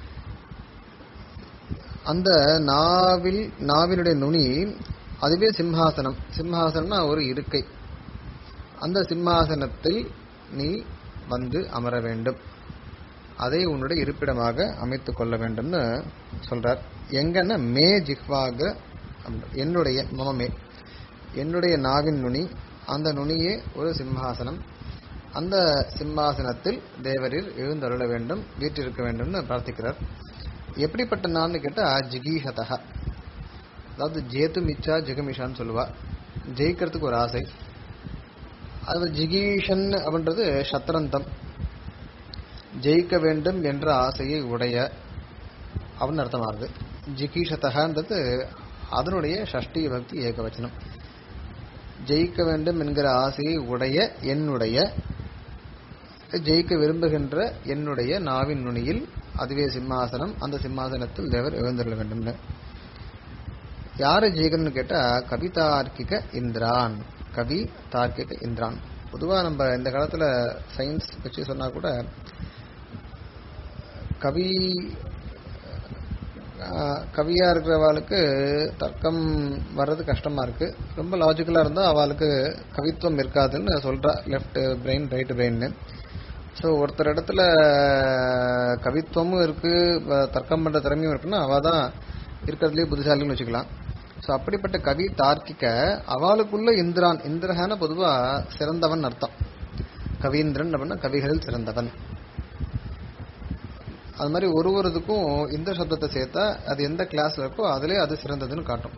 அந்த நாவில் நாவினுடைய நுனி அதுவே சிம்ஹாசனம் சிம்ஹாசனம்னா ஒரு இருக்கை அந்த சிம்ஹாசனத்தில் நீ வந்து அமர வேண்டும் அதை உன்னுடைய இருப்பிடமாக அமைத்துக் கொள்ள வேண்டும்னு சொல்றார் எங்கன்னா மே ஜிஹ்வாக என்னுடைய மமமே என்னுடைய நாவின் நுனி அந்த நுனியே ஒரு சிம்ஹாசனம் அந்த சிம்மாசனத்தில் தேவரீர் எழுந்தருள வேண்டும் வீற்றிருக்க வேண்டும்னு பிரார்த்திக்கிறார் எப்படிப்பட்ட நான்னு கேட்டா ஜிகீஷதா அதாவது ஜேத்து மிச்சா ஜெகமிஷான்னு சொல்லுவா ஜெயிக்கிறதுக்கு ஒரு ஆசை அது ஜிகீஷன் அப்படின்றது சத்ரந்தம் ஜெயிக்க வேண்டும் என்ற ஆசையை உடைய அப்படின்னு அர்த்தமாகுது ஜிகீஷதகான்றது அதனுடைய ஷஷ்டி பக்தி ஏகவச்சனம் ஜெயிக்க வேண்டும் என்கிற ஆசையை உடைய என்னுடைய ஜெயிக்க விரும்புகின்ற என்னுடைய நாவின் நுனியில் அதுவே சிம்மாசனம் அந்த சிம்மாசனத்தில் தேவர் எழுந்தருள வேண்டும்னு யாரை ஜெயிக்கணும்னு கேட்டா கவிதார்க்கிக இந்திரான் கவி தார்க்கிக இந்திரான் பொதுவா நம்ம இந்த காலத்துல சயின்ஸ் வச்சு சொன்னா கூட கவி ஆஹ், கவியா இருக்கிறவாளுக்கு தர்க்கம் வர்றது கஷ்டமா இருக்கு ரொம்ப லாஜிக்கலா இருந்தா அவளுக்கு கவித்துவம் இருக்காதுன்னு சொல்றா லெஃப்ட் பிரெயின் ரைட் பிரெயின்னு ஸோ ஒருத்தர் இடத்துல கவித்துவமும் இருக்கு வ- தர்க்கம் பண்ற திறமையும் இருக்குன்னா அவ தான் இருக்கிறதுலே புத்திசாலின்னு வச்சுக்கலாம் ஸோ அப்படிப்பட்ட கவி தார்க்கிக அவளுக்குள்ள இந்திரான் இந்திரஹான பொதுவா சிறந்தவன் அர்த்தம் கவீந்திரன் அப்படின்னா கவிகளில் சிறந்தவன் அது மாதிரி ஒரு ஒரு இதுக்கும் இந்த சப்தத்தை சேர்த்தா அது எந்த கிளாஸ்ல இருக்கோ அதுலயே அது சிறந்ததுன்னு காட்டும்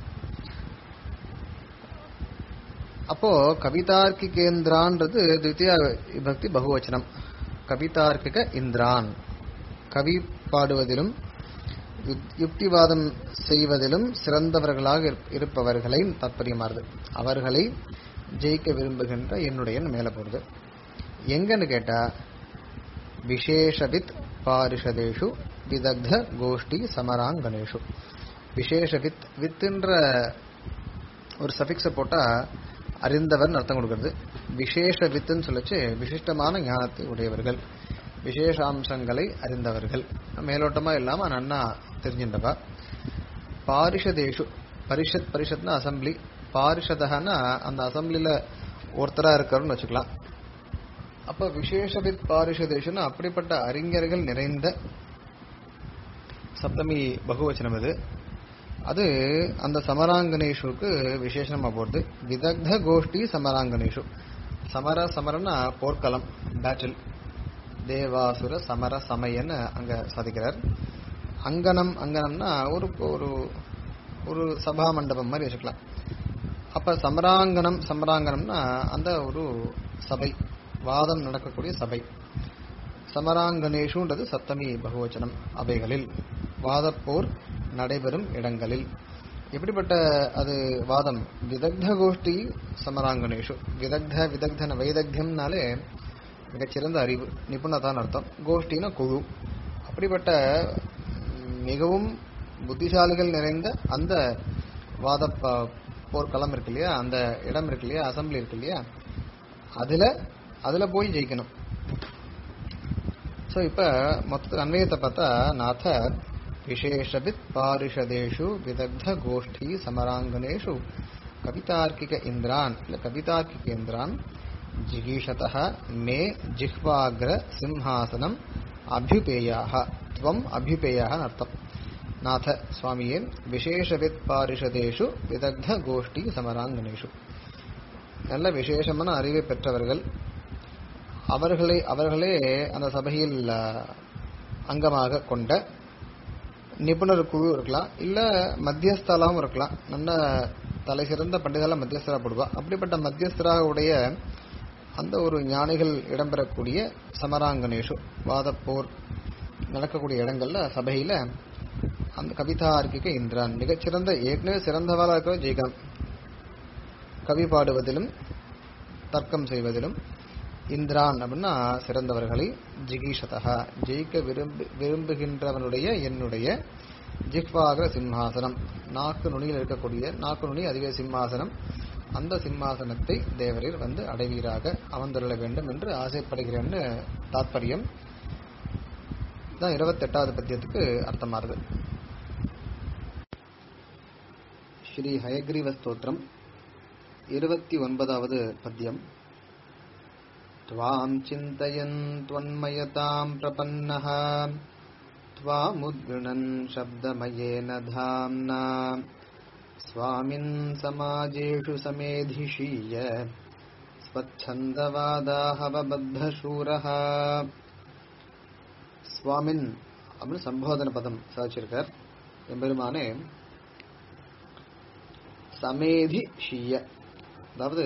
அப்போ கவிதார்க்கிகேந்திரான்றது தித்திய விபக்தி பகுவச்சனம் கவிதார்க்கிக இந்திரான் கவி பாடுவதிலும் யுக்- யுக்திவாதம் செய்வதிலும் சிறந்தவர்களாக இருப்- இருப்பவர்களை தாற்பயமாறுது அவர்களை ஜெயிக்க விரும்புகின்ற என்னுடைய மேல போறது எங்கன்னு கேட்டா விசேஷவித் பாரிஷதேஷு விதக்த கோஷ்டி சமராங்கனேஷு விசேஷவித் வித்துன்ற ஒரு சஃபிக்ஸை போட்டா அறிந்தவர்னு அர்த்தம் கொடுக்கிறது விசேஷ வித்துன்னு சொல்லிச்சு விசிஷ்டமான ஞானத்தை உடையவர்கள் விசேஷாம்சங்களை அறிந்தவர்கள் மேலோட்டமா இல்லாம நன்னா தெரிஞ்சின்றவா பாரிஷதேஷு பரிஷத் பரிஷத்னா அசம்பிளி பாரிஷதகன்னா அந்த அசம்பிளில ஒருத்தரா இருக்காருன்னு வச்சுக்கலாம் அப்ப விசேஷவித் பாரிஷதேஷுன்னு அப்படிப்பட்ட அறிஞர்கள் நிறைந்த சப்தமி பகுவச்சனம் இது அது அந்த சமராங்கனேஷுக்கு விசேஷமா போறது விதக்த கோஷ்டி சமராங்கனேஷு சமர சமரனா போர்க்களம் பேட்டில் தேவாசுர சமர சமயன்னு அங்க சாதிக்கிறார் அங்கனம் அங்கனம்னா ஒரு ஒரு ஒரு சபா மண்டபம் மாதிரி வச்சுக்கலாம் அப்ப சமராங்கனம் சமராங்கனம்னா அந்த ஒரு சபை வாதம் நடக்கக்கூடிய சபை சமராங்கனேஷுன்றது சப்தமி பகுவச்சனம் அவைகளில் வாதப்போர் நடைபெறும் இடங்களில் எப்படிப்பட்ட அது வாதம் விதக்த கோஷ்டி சமராங்கனேஷு விதக்த விதக்தன வைதக்தியம்னாலே மிகச்சிறந்த அறிவு நிபுணதான் அர்த்தம் கோஷ்டினா குழு அப்படிப்பட்ட ம், மிகவும் புத்திசாலிகள் நிறைந்த அந்த வாத ப- போர்க்களம் இருக்கு இல்லையா அந்த இடம் இருக்கு இல்லையா அசம்பிளி இருக்கு இல்லையா அதுல அதுல போய் ஜெயிக்கணும் ஸோ இப்போ மொத்த அன்வயத்தை பார்த்தா நாதர் விசேஷவித் பாரிஷதேஷு விதக்த கோஷ்டி சமராங்கனேஷு கவிதார்க்கிக இந்திரான் இல்லை கவிதார்க்கிக இந்திரான் ஜிகீஷதः மே ஜிஹ்வாக்ர சிம்ஹாசனம் அபியுபேயாக துவம் அபியுபேயாக அர்த்தம் நாத சுவாமியே விசேஷவித் பாரிஷதேஷு விதக்த கோஷ்டி சமராங்கனேஷு நல்ல விசேஷமான அறிவை பெற்றவர்கள் அவர்களை அவர்களே அந்த சபையில் அஹ், அங்கமாக கொண்ட நிபுணர் குழு இருக்கலாம் இல்ல மத்தியஸ்தலாவும் இருக்கலாம் நல்ல தலை சிறந்த பண்டிதெல்லாம் மத்தியஸ்தரா போடுவா அப்படிப்பட்ட மத்தியஸ்தராக உடைய அந்த ஒரு ஞானிகள் இடம்பெறக்கூடிய சமராங்கனேஷு வாதப்போர் நடக்கக்கூடிய இடங்கள்ல சபையில அந்த கவிதார்க்கிக இந்திரான் மிகச்சிறந்த ஏற்கனவே சிறந்தவளா இருக்கிற ஜெயகாந்த் கவி பாடுவதிலும் தர்க்கம் செய்வதிலும் இந்திரான் அப்படின்னா சிறந்தவர்களை ஜிகீஷதா ஜெயிக்க விரும்பு விரும்புகின்றவனுடைய என்னுடைய ஜிஹ்வாகர சிம்ஹாசனம் நாக்கு நுனியில் இருக்கக்கூடிய நாக்கு நுனி அதுவே சிம்மாசனம் அந்த சிம்மாசனத்தை தேவரீர் வந்து அடைவீராக அமர்ந்துள்ள வேண்டும் என்று ஆசைப்படுகிறேன்னு தாத்பரியம் தான் இருபத்தெட்டாவது பத்தியத்துக்கு அர்த்தமாறுது ஸ்ரீ ஹயக்ரீவ ஸ்தோத்திரம் இருபத்தி ஒன்பதாவது பத்தியம் त्वां चिन्तयन् त्वन्मयतां प्रपन्नः त्वामुद्गृणन् शब्दमयेन धाम्ना स्वामिन् समाजेषु समेधिषीय स्वच्छन्दवादाहवबद्धशूरः ஸ்வாமின் அப்படின்னு சம்போதன பதம் சாதிச்சிருக்கார் எம்பெருமானே சமேதி ஷீய அதாவது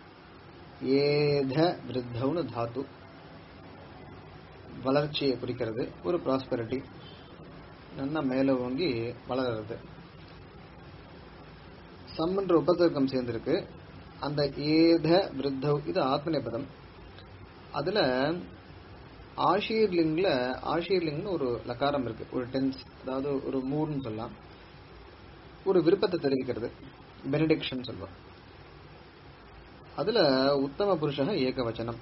ஏத விருத்தவுன்னு தாத்து வளர்ச்சியை குறிக்கிறது ஒரு ப்ராஸ்பரிட்டி நல்லா மேல ஓங்கி வளர்றது சம்ன்ற உபதர்க்கம் சேர்ந்திருக்கு அந்த ஏத விருத்தவ் இது ஆத்மநேபதம் அதுல ஆஷீர்லிங்ல ஆஷீர்லிங்னு ஒரு லக்காரம் இருக்கு ஒரு டென்ஸ் அதாவது ஒரு மூட்னு சொல்லலாம் ஒரு விருப்பத்தை தெரிவிக்கிறது பெனடிக்ஷன் சொல்லுவோம் அதுல உத்தம புருஷக ஏகவச்சனம்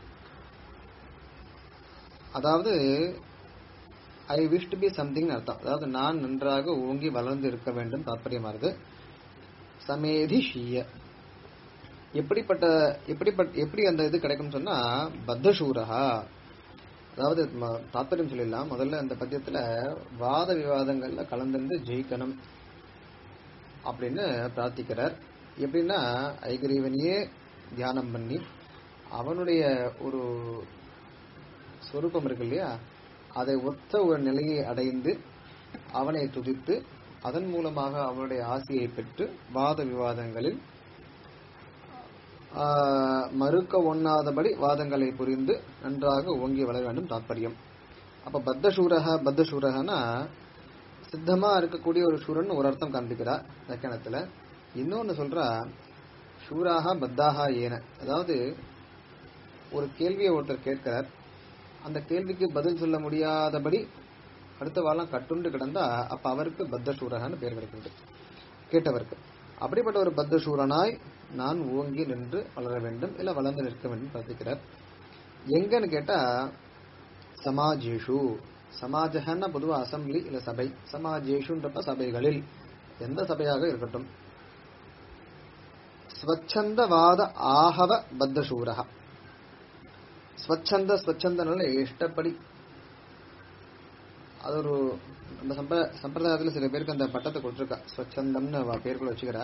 அதாவது I wish to be something அர்த்தம் அதாவது நான் நன்றாக ஓங்கி வளர்ந்து இருக்க வேண்டும் தாற்பயமானது சமேதி ஷீய எப்படிப்பட்ட எப்படிப்பட்ட எப்படி அந்த இது கிடைக்கும் சொன்னா பத்தசூரஹா அதாவது ம- தாத்பரியம் சொல்லிடலாம் முதல்ல அந்த பத்தியத்துல வாத விவாதங்கள்ல கலந்துருந்து ஜெயிக்கணும் அப்படின்னு பிரார்த்திக்கிறார் எப்படின்னா ஐகரீவனையே தியானம் பண்ணி அவனுடைய ஒரு சொரூபம் இருக்கு இல்லையா அதை ஒத்த ஒரு நிலையை அடைந்து அவனை துதித்து அதன் மூலமாக அவனுடைய ஆசையை பெற்று வாத விவாதங்களில் ஆஹ், மறுக்க ஒண்ணாதபடி வாதங்களை புரிந்து நன்றாக ஓங்கி வளர வேண்டும் தாற்பயம் அப்ப பத்தசூரக பத்தசூரகனா சித்தமா இருக்கக்கூடிய ஒரு சூரன் ஒரு அர்த்தம் காண்பிக்கிறா இலக்கணத்துல இன்னொன்னு சொல்றா சூராக பத்தாகா ஏன அதாவது ஒரு கேள்வியை ஒருத்தர் கேட்கிறார் அந்த கேள்விக்கு பதில் சொல்ல முடியாதபடி அடுத்த வாரம் கட்டுண்டு கிடந்தா அப்ப அவருக்கு பத்த சூரகான்னு பேர் கிடைக்கிறது கேட்டவருக்கு அப்படிப்பட்ட ஒரு பத்த சூரனாய் நான் ஓங்கி நின்று வளர வேண்டும் இல்ல வளர்ந்து நிற்க வேண்டும் பிரார்த்திக்கிறார் எங்கன்னு கேட்டா சமாஜேஷு சமாஜகன்னா பொதுவா அசம்பிளி இல்ல சபை சமாஜேஷுன்றப்ப சபைகளில் எந்த சபையாக இருக்கட்டும் ஸ்வச்சந்தவாத ஆகவ பத்தசூரக ஸ்வச்சந்த ஸ்வச்சந்தனால இஷ்டப்படி அது ஒரு நம்ம சம்ப சம்பிரதாயத்துல சில பேருக்கு அந்த பட்டத்தை கொடுத்துருக்கா ஸ்வச்சந்தம்னு அவ பேர் கூட வச்சுக்கிறா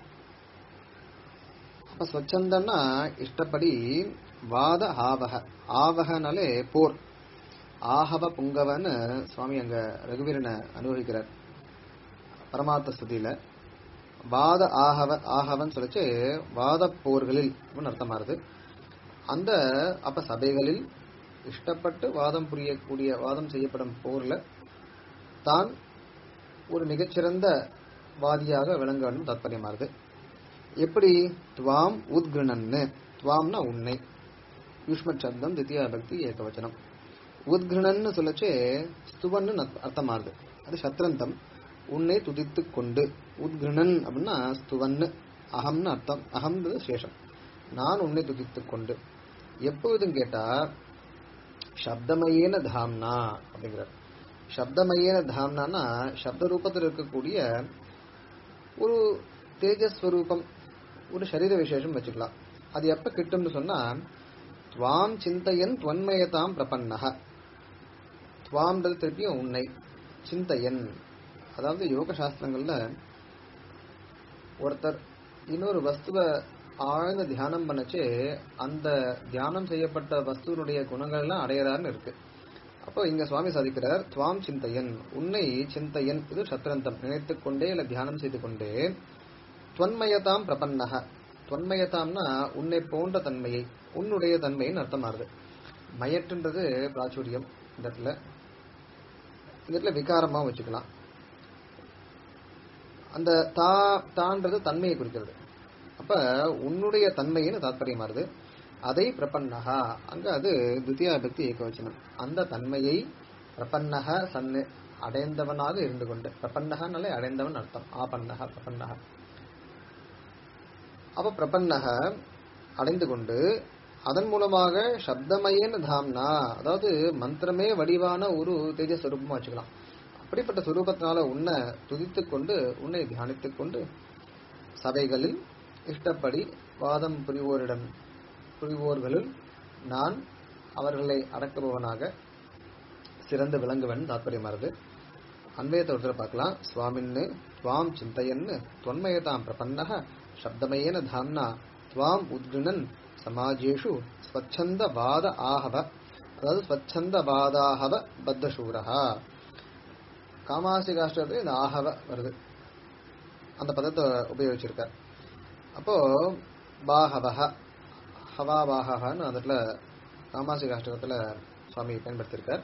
அப்ப ஸ்வச்சந்தம்னா இஷ்டப்படி வாத ஆவக ஆவகனாலே போர் ஆகவ புங்கவன்னு சுவாமி அங்க ரகுவீரனை அனுபவிக்கிறார் பரமார்த்த ஸ்துதியில வாத ஆகவ ஆகவன் சொல்லிச்சு வாத போர்களில் அப்படின்னு அர்த்தமாறுது அந்த அப்ப சபைகளில் இஷ்டப்பட்டு வாதம் புரியக்கூடிய வாதம் செய்யப்படும் போர்ல தான் ஒரு மிகச்சிறந்த வாதியாக விளங்க வேண்டும் தாத்பரியமாறுது எப்படி துவாம் உத்கிருணன்னு துவாம்னா உன்னை யுஷ்ம சப்தம் தித்தியா பக்தி ஏகவச்சனம் உத்கிருணன்னு சொல்லச்சே ஸ்துவன்னு நத்- அர்த்தமாறுது அது சத்ரந்தம் உன்னை துதித்து கொண்டு உத்கிருணன் அப்படின்னா ஸ்துவன்னு அகம்னு அர்த்தம் அகம்ன்றது சேஷம் நான் உன்னை துதித்து கொண்டு எப்பொழுதும் கேட்டா சப்தமயேன தாம்னா அப்படிங்கிறார் சப்தமயேன தாம்னானா சப்த ரூபத்தில் இருக்கக்கூடிய ஒரு தேஜஸ்வரூபம் ஒரு சரீர விசேஷம் வச்சுக்கலாம் அது எப்ப கிட்டும்னு சொன்னா துவாம் சிந்தையன் துவன்மயதாம் பிரபன்னக துவாம்ன்றது திருப்பியும் உன்னை சிந்தையன் அதாவது யோக சாஸ்திரங்கள்ல ஒருத்தர் இன்னொரு வஸ்துவை ஆழ்ந்த தியானம் பண்ணச்சு அந்த தியானம் செய்யப்பட்ட வஸ்துவனுடைய குணங்கள் எல்லாம் அடையறாருன்னு இருக்கு அப்போ இங்க சுவாமி சாதிக்கிறார் துவாம் சிந்தையன் உன்னை சிந்தையன் இது சத்ரந்தம் நினைத்துக் கொண்டே இல்ல தியானம் செய்து கொண்டே துவன்மயதாம் பிரபன்னக துவன்மயதாம்னா உன்னை போன்ற தன்மையை உன்னுடைய தன்மையின் அர்த்தமாறுது மயற்றுன்றது பிராச்சுரியம் இந்த இடத்துல இந்த இடத்துல விகாரமா வச்சுக்கலாம் அந்த தா தான்றது தன்மையை குறிக்கிறது அப்ப உன்னுடைய தன்மைன்னு தாத்பரியமாறுது அதை பிரபன்னகா அங்க அது துத்தியா பக்தி ஏகவச்சனம் அந்த தன்மையை பிரபன்னக சன்னு அடைந்தவனாக இருந்து கொண்டு பிரபன்னகனாலே அடைந்தவன் அர்த்தம் ஆபன்னக பிரபன்னக அப்ப பிரபன்னக அடைந்து கொண்டு அதன் மூலமாக சப்தமயன் தாம்னா அதாவது மந்திரமே வடிவான ஒரு தேஜஸ்வரூபமா வச்சுக்கலாம் அப்படிப்பட்ட சுரூபத்தினால உன்னை துதித்துக் கொண்டு உன்னை தியானித்துக் கொண்டு சபைகளில் இஷ்டப்படி வாதம் புரிவோரிடம் புரிவோர்களுள் நான் அவர்களை அடக்குபவனாக சிறந்து விளங்குவன் தாத்பரியமானது அன்வயத்தை ஒருத்தர் பார்க்கலாம் சுவாமின்னு துவாம் சிந்தையன்னு தொன்மயதாம் பிரபன்னக சப்தமயேன தாம்னா துவாம் உத்கிருணன் சமாஜேஷு ஸ்வச்சந்த வாத ஆகவ அதாவது ஸ்வச்சந்த வாதாகவ பத்தசூரஹா காமாசிகாஷ்டத்தில் இந்த ஆகவ வருது அந்த பதத்தை உபயோகிச்சிருக்கார் அப்போ பாகவஹ ஹவா பாகன்னு அந்த இடத்துல காமாசிகாஷ்டகத்தில் சுவாமி பயன்படுத்தியிருக்கார்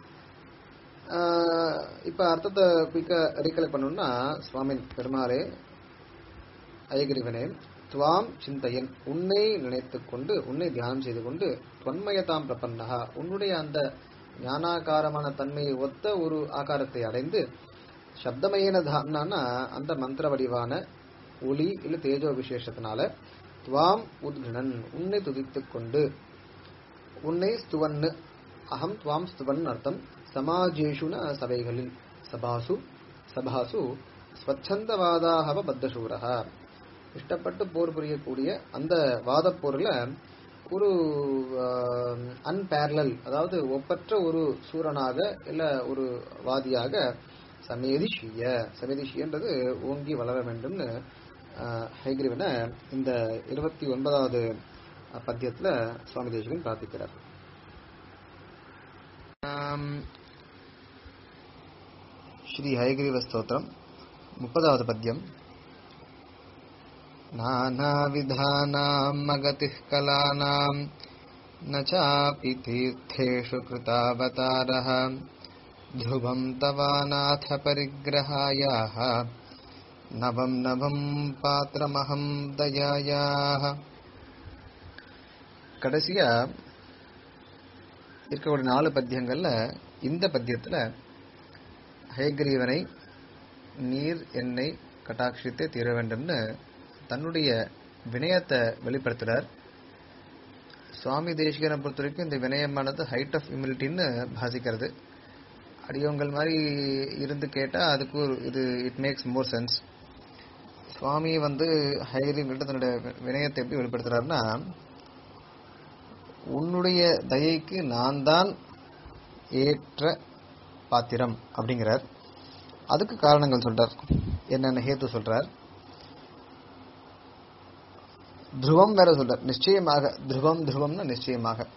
ஆஹ் இப்ப அர்த்தத்தை குயிக்கா ரீகலெக்ட் பண்ணணும்னா சுவாமி பெருமாளே ஐகிரிவனே துவாம் சிந்தையன் உன்னை நினைத்துக் கொண்டு உன்னை தியானம் செய்து கொண்டு தொன்மயதாம் பிரபன்னகா உன்னுடைய அந்த ஞானாகாரமான தன்மையை ஒத்த ஒரு ஆகாரத்தை அடைந்து சப்தமயன தாம்னா அந்த மந்திர வடிவான ஒளி இல்ல தேஜோ விசேஷத்தினால துவாம் உத்கிணன் உன்னை துதித்துக் கொண்டு உன்னை ஸ்துவன்னு அகம் துவாம் ஸ்துவன் அர்த்தம் சமாஜேஷுன சபைகளில் சபாசு சபாசு ஸ்வச்சந்தவாதாகவ பத்தசூரக இஷ்டப்பட்டு போர் புரியக்கூடிய அந்த வாதப் போர்ல ஒரு அன்பேரலல் அதாவது ஒப்பற்ற ஒரு சூரனாக இல்ல ஒரு வாதியாக சமேதிஷிய சமேதிஷியன்றது ஓங்கி வளர வேண்டும்னு ஆஹ், ஹைகிரீவனை இந்த இருபத்தி ஒன்பதாவது பத்தியத்துல சுவாமி தேசிகன் பிரார்த்திக்கிறார் ஆம், ஸ்ரீ ஹயகிரீவ ஸ்தோத்திரம் முப்பதாவது பத்தியம் नानाविधानां मगतिः कलानां न चापि तीर्थेषु कृतावतारः ध्रुवं तवानाथ परिग्रहायाः नवं नवं பாத்திரமகம் தயாயாக கடைசியா இருக்கக்கூடிய நாலு பத்தியங்கள்ல இந்த பத்தியத்துல ஹயக்ரீவனை நீர் என்னை கட்டாட்சித்தே தீர வேண்டும்னு தன்னுடைய வினயத்தை வெளிப்படுத்துறார் சுவாமி தேசிகனை பொறுத்த வரைக்கும் இந்த வினயமானது ஹைட் ஆஃப் இம்யூனிட்டின்னு பாசிக்கிறது அடியவங்கள் மாதிரி இருந்து கேட்டா அதுக்கு ஒரு இது இட் மேக்ஸ் மோர் சென்ஸ் சுவாமி வந்து ஹைரிங்கிட்ட தன்னுடைய வினயத்தை எப்படி வெளிப்படுத்துறாருன்னா உன்னுடைய தயைக்கு நான் தான் ஏற்ற பாத்திரம் அப்படிங்கிறார் அதுக்கு காரணங்கள் சொல்றார் என்னென்ன ஹேத்து சொல்றார் துருவம் வேற சொல்றார் நிச்சயமாக துருவம் துருவம்னு நிச்சயமாக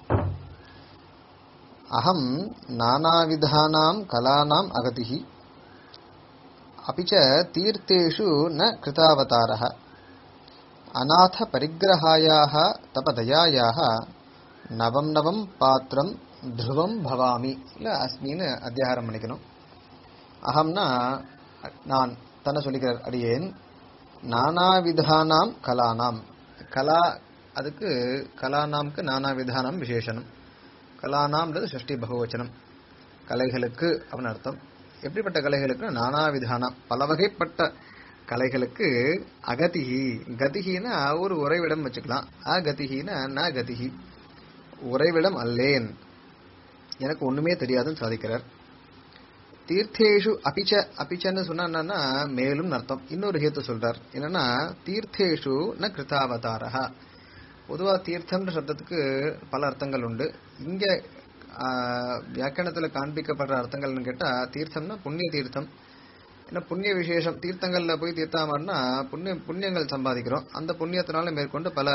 அகம் நானாவிதானாம் கலானாம் அகதிஹி அபிச்ச தீர்த்தேஷு ந கிருதாவதாரः அநாத பரிகிரகாயாக தபதயாயாக நவம் நவம் பாத்திரம் துருவம் பவாமி இல்ல அஸ்மின்னு அத்தியாகாரம் பண்ணிக்கணும் அகம்னா நான் தன்னை சொல்லிக்கிறார் அடியேன் நானாவிதானாம் கலானாம் கலா அதுக்கு கலானாம்க்கு நானாவிதானம் விசேஷனம் கலானாம்ன்றது ஷஷ்டி பகவச்சனம் கலைகளுக்கு அப்படின்னு அர்த்தம் எப்படிப்பட்ட கலைகளுக்கு நானாவிதானம் பல வகைப்பட்ட கலைகளுக்கு அகதிகி கதிகினா ஒரு உறைவிடம் வச்சுக்கலாம் அகதிகினா ந கதிகி உறைவிடம் அல்லேன் எனக்கு ஒண்ணுமே தெரியாதுன்னு சாதிக்கிறார் தீர்த்தேஷு அபிச்ச அபிச்சன்னு சொன்னா என்னன்னா மேலும் அர்த்தம் இன்னொரு ஹேத்து சொல்றார் என்னன்னா தீர்த்தேஷு ந கிருதாவதாரா பொதுவா தீர்த்தம்ன்ற சப்தத்துக்கு பல அர்த்தங்கள் உண்டு இங்க வியாக்கியானத்துல காண்பிக்கப்படுற அர்த்தங்கள்னு கேட்டா தீர்த்தம்னா புண்ணிய தீர்த்தம் ஏன்னா புண்ணிய விசேஷம் தீர்த்தங்கள்ல போய் தீர்த்தாமன்னா புண்ணிய புண்ணியங்கள் சம்பாதிக்கிறோம் அந்த புண்ணியத்தினால மேற்கொண்டு பல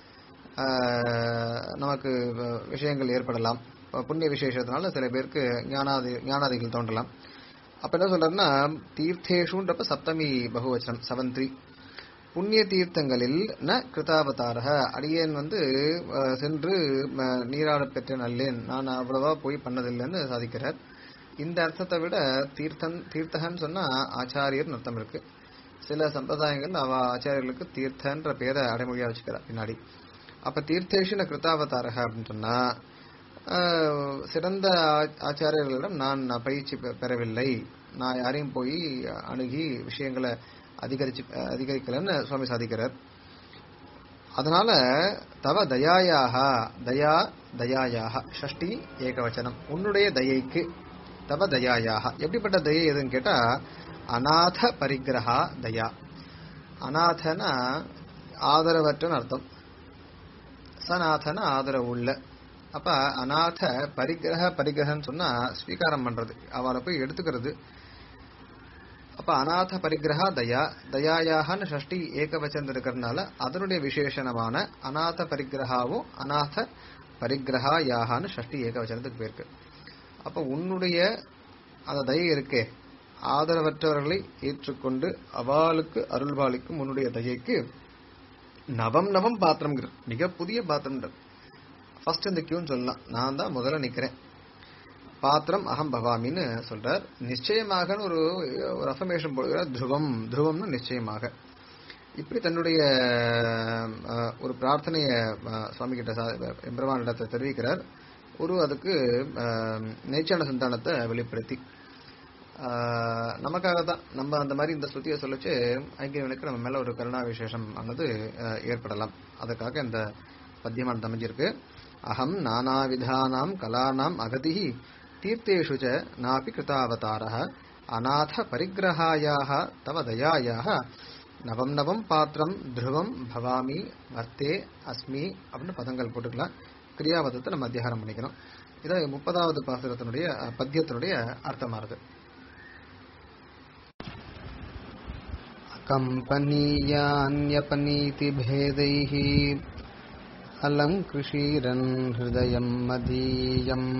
நமக்கு விஷயங்கள் ஏற்படலாம் புண்ணிய விசேஷத்தினால சில பேருக்கு ஞானாதி ஞானாதிகள் தோன்றலாம் அப்ப என்ன சொல்றாருன்னா தீர்த்தேஷுன்றப்ப சப்தமி பகுவச்சனம் செவன் புண்ணிய தீர்த்தங்களில் ந கிருதாவதாரக அடியேன் வந்து சென்று நீராட பெற்ற நல்லேன் நான் அவ்வளவா போய் பண்ணதில்லைன்னு சாதிக்கிறார் இந்த அர்த்தத்தை விட தீர்த்தன் தீர்த்தகன்னு சொன்னா ஆச்சாரியர் அர்த்தம் இருக்கு சில சம்பிரதாயங்கள் அவ ஆச்சாரியர்களுக்கு தீர்த்தன்ற பேரை அடைமொழியா வச்சுக்கிறார் பின்னாடி அப்ப தீர்த்தேஷுன கிருதாவதாரக அப்படின்னு சொன்னா சிறந்த ஆச்சாரியர்களிடம் நான் பயிற்சி பெறவில்லை நான் யாரையும் போய் அணுகி விஷயங்களை அதிகரிச்சு அதிகரிக்கலன்னு சுவாமி சாதிக்கிறார் அதனால தவ தயாயாக தயா தயாயாக ஷஷ்டி ஏகவச்சனம் உன்னுடைய தயைக்கு தவ தயாயாக எப்படிப்பட்ட தயை எதுன்னு கேட்டா அநாத பரிகிரகா தயா அநாதனா ஆதரவற்றன்னு அர்த்தம் சநாதன ஆதரவு உள்ள அப்ப அநாத பரிகிரக பரிகிரகன்னு சொன்னா ஸ்வீகாரம் பண்றது அவளை போய் எடுத்துக்கிறது அப்ப அநாத பரிகிரகா தயா தயாயாகன்னு ஷஷ்டி ஏகவச்சன் இருக்கிறதுனால அதனுடைய விசேஷணமான அநாத பரிகிரகாவும் அநாத பரிகிரகா யாகான்னு ஷஷ்டி ஏகவச்சனத்துக்கு போயிருக்கு அப்ப உன்னுடைய அந்த தயை இருக்கே ஆதரவற்றவர்களை ஏற்றுக்கொண்டு அவளுக்கு அருள்வாளிக்கும் உன்னுடைய தயைக்கு நவம் நவம் பாத்திரம் மிக புதிய பாத்திரம் ஃபர்ஸ்ட் இந்த கியூன்னு சொல்லலாம் நான் தான் முதல்ல நிக்கிறேன் பாத்திரம் அகம் பவாமின்னு சொல்றார் நிச்சயமாக ஒரு ஒரு அஃபர்மேஷன் போடுகிறார் துருவம் துருவம்னு நிச்சயமாக இப்படி தன்னுடைய ஒரு பிரார்த்தனைய சுவாமி கிட்ட எம்பெருமானிடத்தை தெரிவிக்கிறார் ஒரு அதுக்கு நேச்சான சந்தானத்தை வெளிப்படுத்தி நமக்காக தான் நம்ம அந்த மாதிரி இந்த ஸ்ருதியை சொல்லிச்சு ஐக்கியவனுக்கு நம்ம மேல ஒரு கருணா விசேஷம் ஆனது ஏற்படலாம் அதுக்காக இந்த பத்தியமானது அமைஞ்சிருக்கு அகம் நானாவிதானாம் கலானாம் அகதிஹி தீர்த்தேஷு ச நாபி கிருதாவதாரः அநாத பரிகிரகாயாக தவ தயாயாக நவம் நவம் பாத்திரம் துருவம் பவாமி வர்த்தே அஸ்மி அப்படின்னு பதங்கள் போட்டுக்கலாம் கிரியாவதத்தை நம்ம அத்தியாரம் பண்ணிக்கணும் இதை முப்பதாவது பாசுரத்தினுடைய பத்தியத்தினுடைய அர்த்தமானது कम्पनीयान्यपनीतिभेदैः अलङ्कृषीरन् हृदयम् मदीयम्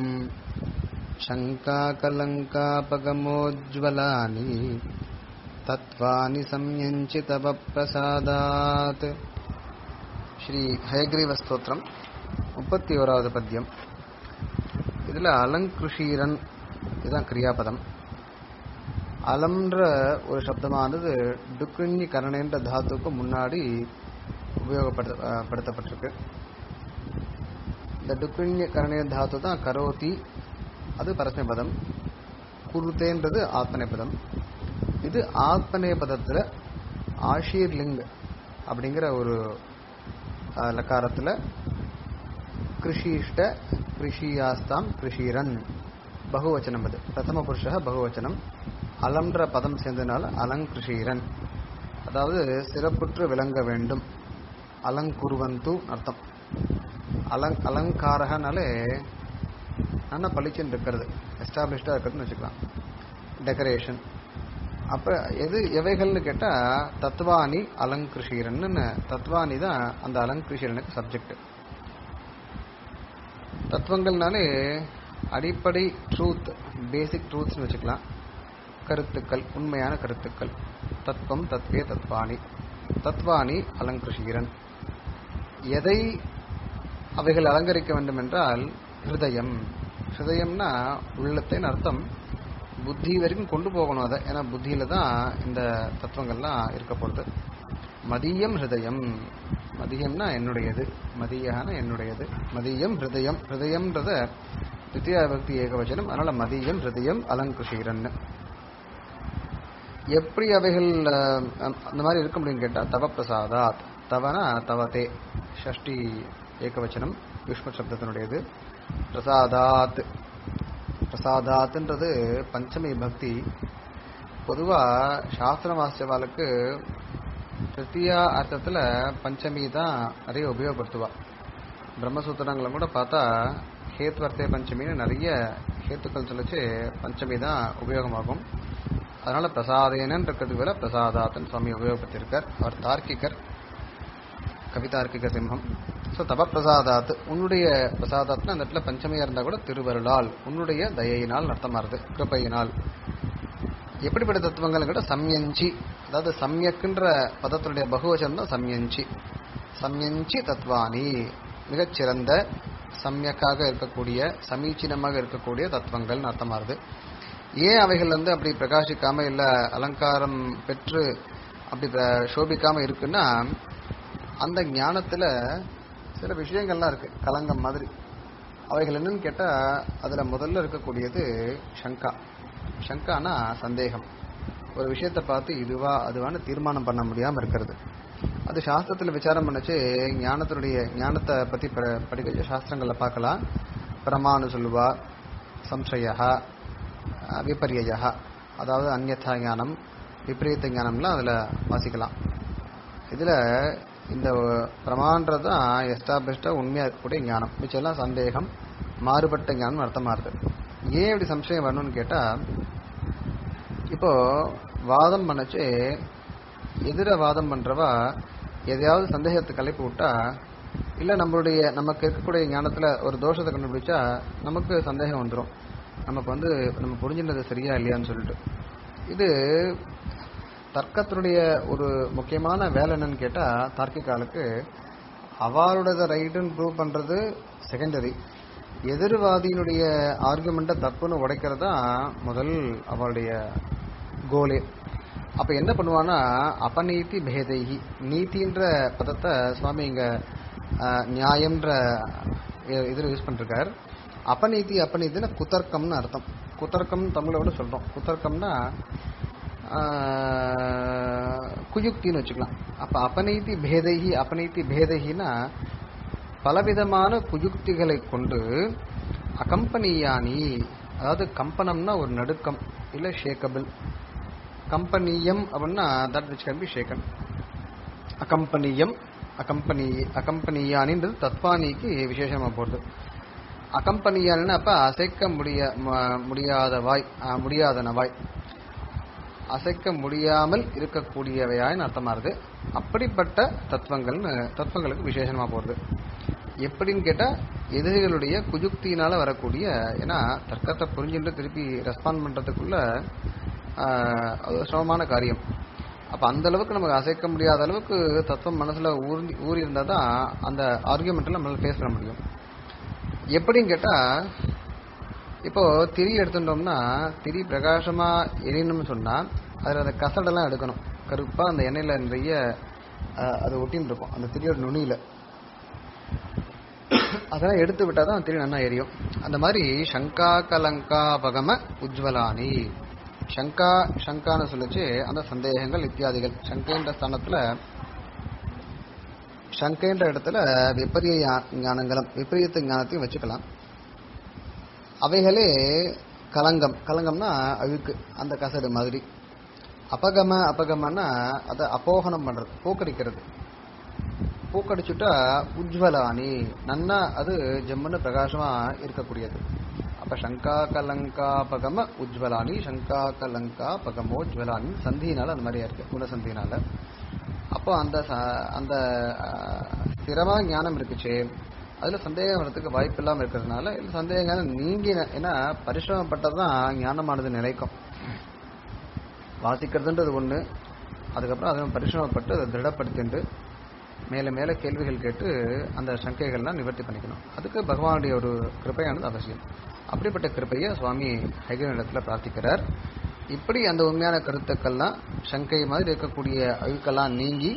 शङ्काकलङ्कापगमोज्ज्वलानि तत्त्वानि संयञ्चि तव प्रसादात् ஸ்ரீ ஹயக்ரீவ முப்பத்தி ஓராவது பத்தியம் இதுல அலங்கிருஷீரன் இதுதான் கிரியாபதம் அலம்ன்ற ஒரு சப்தமானது டுக்குண்ணி கரணேன்ற தாத்துக்கு முன்னாடி உபயோகப்படுத்த அஹ், படுத்தப்பட்டிருக்கு இந்த டுக்குண்ய கரணே தாத்து தான் கரோதி அது பரஸ்மைபதம் குருத்தேன்றது ஆத்மநேபதம் இது ஆத்மநேபதத்தில் ஆஷீர்லிங் அப்படிங்கிற ஒரு அஹ், லக்காரத்தில் கிருஷிஷ்ட கிருஷியாஸ்தாம் கிருஷீரன் பகுவச்சனம் அது பிரதம புருஷ பகுவச்சனம் அலம்ன்ற பதம் சேர்ந்ததுனால அலங்கிருஷீரன் அதாவது சிறப்புற்று விளங்க வேண்டும் அலங்குருவந்து அர்த்தம் அலங் அலங்காரகனாலே நல்லா பளிச்சுன்னு இருக்கிறது எஸ்டாப்ளிஷ்டாக இருக்கிறதுன்னு வச்சுக்கலாம் டெக்கரேஷன் அப்போ எது எவைகள்னு கேட்டால் தத்வானி அலங்கிருஷீரன்னு தத்வானி தான் அந்த அலங்கிருஷீரனுக்கு சப்ஜெக்ட் தத்துவங்கள்னாலே அடிப்படை ட்ரூத் பேசிக் ட்ரூத்ஸ்னு வச்சுக்கலாம் கருத்துக்கள் உண்மையான கருத்துக்கள் தத்துவம் தத்வே தத்வானி தத்வானி அலங்கிருஷீரன் எதை அவைகள் அலங்கரிக்க வேண்டும் என்றால் ஹிருதயம் ஹிருதயம்னா உள்ளத்தின் அர்த்தம் புத்தி வரைக்கும் கொண்டு போகணும் அதை ஏன்னா புத்தியில தான் இந்த தத்துவங்கள்லாம் இருக்க போகிறது மதியம் ஹிருதயம் மதியம்னா என்னுடையது மதியான என்னுடையது மதியம் ஹிருதயம் ஹிருதயம்ன்றத தித்தியா பக்தி ஏகவச்சனம் அதனால மதியம் ஹிருதயம் அலங்குஷீரன் எப்படி அவைகள் அஹ், அந்த மாதிரி இருக்க முடியும்னு கேட்டா தவ பிரசாதாத் தவனா தவதே ஷஷ்டி ஏகவச்சனம் யுஷ்ம சப்தத்தினுடையது பிரசாதாத் பிரசாதாத்ன்றது பஞ்சமி பக்தி பொதுவா சாஸ்திரம் வாசிச்சவாளுக்கு திருத்தியா அர்த்தத்துல பஞ்சமி தான் நிறைய உபயோகப்படுத்துவா பிரம்மசூத்திரங்களை கூட பார்த்தா ஹேத்வர்த்தே பஞ்சமின்னு நிறைய ஹேத்துக்கள் சொல்லிச்சு பஞ்சமி தான் உபயோகமாகும் அதனால பிரசாதேனன் இருக்கிறதுக்கு வேலை பிரசாதாத்தன் சுவாமி உபயோகப்படுத்தியிருக்கார் அவர் தார்க்கிகர் கவிதார்க்கிக சிம்மம் ஸோ தப பிரசாதாத் உன்னுடைய பிரசாதாத்னா அந்த இடத்துல பஞ்சமியா இருந்தா கூட திருவருளால் உன்னுடைய தயையினால் அர்த்தமாறுது கிருபையினால் எப்படிப்பட்ட தத்துவங்கள் கூட சம்யஞ்சி அதாவது சம்யக்குன்ற பதத்தினுடைய பகுவச்சனம் தான் சம்யஞ்சி சம்யஞ்சி தத்வானி மிகச்சிறந்த சம்யக்காக இருக்கக்கூடிய சமீச்சீனமாக இருக்கக்கூடிய தத்துவங்கள்னு அர்த்தமாறுது ஏன் அவைகள் வந்து அப்படி பிரகாசிக்காம இல்ல அலங்காரம் பெற்று அப்படி பிர- சோபிக்காம இருக்குன்னா அந்த ஞானத்துல சில விஷயங்கள்லாம் இருக்கு கலங்கம் மாதிரி அவைகள் என்னன்னு கேட்டா அதுல முதல்ல இருக்கக்கூடியது சங்கா சங்கானா சந்தேகம் ஒரு விஷயத்தை பார்த்து இதுவா அதுவான்னு தீர்மானம் பண்ண முடியாம இருக்கிறது அது சாஸ்திரத்துல விசாரம் பண்ணச்சு ஞானத்தினுடைய ஞானத்தை பத்தி ப- படிக்க சாஸ்திரங்கள்ல பார்க்கலாம் பிரமான்னு சொல்லுவா சம்சயா விபர்யா அதாவது அந்யதா ஞானம் விபரீத ஞானம்லாம் அதுல வாசிக்கலாம் இதுல இந்த பிரமான்றது தான் எஸ்டாப்ளிஷ்டா உண்மையா இருக்கக்கூடிய ஞானம் மிச்சம்லாம் சந்தேகம் மாறுபட்ட ஞானம் அர்த்தமாறுது ஏன் இப்படி சம்சயம் வரணும்னு கேட்டா இப்போ வாதம் பண்ணச்சு எதிர வாதம் பண்றவா எதையாவது சந்தேகத்தை கிளப்பி விட்டா இல்ல நம்மளுடைய நமக்கு இருக்கக்கூடிய ஞானத்துல ஒரு தோஷத்தை கண்டுபிடிச்சா நமக்கு சந்தேகம் வந்துடும் நமக்கு வந்து நம்ம புரிஞ்சுனது சரியா இல்லையான்னு சொல்லிட்டு இது தர்க்கத்தினுடைய ஒரு முக்கியமான வேலை என்னன்னு கேட்டா தார்க்கிகாலுக்கு அவளோட ரைட்டுன்னு ப்ரூவ் பண்றது செகண்டரி எதிர்வாதியினுடைய ஆர்குமெண்ட்டை தப்புன்னு உடைக்கிறது தான் முதல் அவளுடைய கோலே அப்ப என்ன பண்ணுவான்னா அபநீதி பேதைகி நீதின்ற பதத்தை சுவாமி இங்க அஹ், நியாயம்ன்ற இ- இதுல யூஸ் பண்ணிருக்கார் அபநீதி அபநீதினா குதர்க்கம்னு அர்த்தம் குதர்க்கம் தமிழை விட சொல்றோம் குதர்க்கம்னா ஆஹ், குயுக்தின்னு வச்சுக்கலாம் அப்ப அபநீதி பேதைகி அபநீதி பேதைகினா பலவிதமான குயுக்திகளை கொண்டு அகம்பனியானி அதாவது கம்பனம்னா ஒரு நடுக்கம் இல்ல ஷேக்கபிள் கம்பனியம் அப்படின்னா that which can be shaken அகம்பனியம் அகம்பனி அகம்பனியானின்றது தத்வானிக்கு விசேஷமா போடுது அகம்பனியான்னு அப்ப அசைக்க முடிய ம- முடியாத வாய் ஆ, முடியாதன வாய் அசைக்க முடியாமல் இருக்கக்கூடியவையான்னு அர்த்தமாறுது அப்படிப்பட்ட தத்துவங்கள்னு தத்துவங்களுக்கு விசேஷமா போடுது எப்படின்னு கேட்டா எதிரிகளுடைய குயுக்தியினால வரக்கூடிய ஏன்னா தர்க்கத்தை புரிஞ்சுட்டு திருப்பி ரெஸ்பாண்ட் பண்றதுக்குள்ள ஆஹ், அது ஒரு சிரமமான காரியம் அப்ப அந்த அளவுக்கு நமக்கு அசைக்க முடியாத அளவுக்கு தத்துவம் மனசுல ஊறி ஊறி இருந்தா தான் அந்த ஆர்கியூமெண்ட்ல நம்மளால ஃபேஸ் பண்ண முடியும் எப்படின்னு கேட்டா இப்போ திரி எடுத்துட்டோம்னா திரி பிரகாசமா எரியணும்னு சொன்னா அதுல அந்த கசடெல்லாம் எடுக்கணும் கருப்பா அந்த எண்ணெயில நிறைய அஹ், அது ஒட்டின்னு இருக்கும் அந்த திரியோட நுனியில அதெல்லாம் எடுத்து விட்டா தான் திரி நல்லா எரியும் அந்த மாதிரி சங்கா கலங்கா பகம உஜ்வலானி சங்கா சங்கான்னு சொல்லிச்சு அந்த சந்தேகங்கள் இத்தியாதிகள் சங்கைன்ற ஸ்தானத்துல சங்கைன்ற இடத்துல விபரிய ஞா- ஞானங்களும் விபரீத ஞானத்தையும் வச்சுக்கலாம் அவைகளே கலங்கம் கலங்கம்னா அழுக்கு அந்த கசடு மாதிரி அபகம அபகமன்னா அதை அப்போகனம் பண்றது போக்கடிக்கிறது பூக்கடிச்சுட்டா உஜ்வலானி நன்னா அது ஜம்முன்னு பிரகாசமா இருக்கக்கூடியது அப்ப சங்கா கலங்கா பகம உஜ்வலானி சங்கா கலங்கா பகமோ உஜ்வலானி சந்தினால அந்த மாதிரியா இருக்கு குணசந்தினால அப்போ அந்த ச- அந்த அஹ், ஸ்திரமா ஞானம் இருக்குச்சே அதுல சந்தேகம் வரதுக்கு வாய்ப்பு இல்லாம இருக்கிறதுனால இல்ல சந்தேகம் நீங்கி ஏன்னா பரிசிரமப்பட்டதான் ஞானமானது நிலைக்கும் வாசிக்கிறதுன்றது ஒண்ணு அதுக்கப்புறம் அதை பரிசிரமப்பட்டு அதை திருடப்படுத்திண்டு மேல மேல கேள்விகள் கேட்டு அந்த சங்கைகள்லாம் நிவர்த்தி பண்ணிக்கணும் அதுக்கு பகவானுடைய ஒரு கிருபையானது அவசியம் அப்படிப்பட்ட கிருபையை சுவாமி ஹைகிரனிடத்துல பிரார்த்திக்கிறார் இப்படி அந்த உண்மையான கருத்துக்கள்லாம் சங்கை மாதிரி இருக்கக்கூடிய அழுக்கெல்லாம் நீங்கி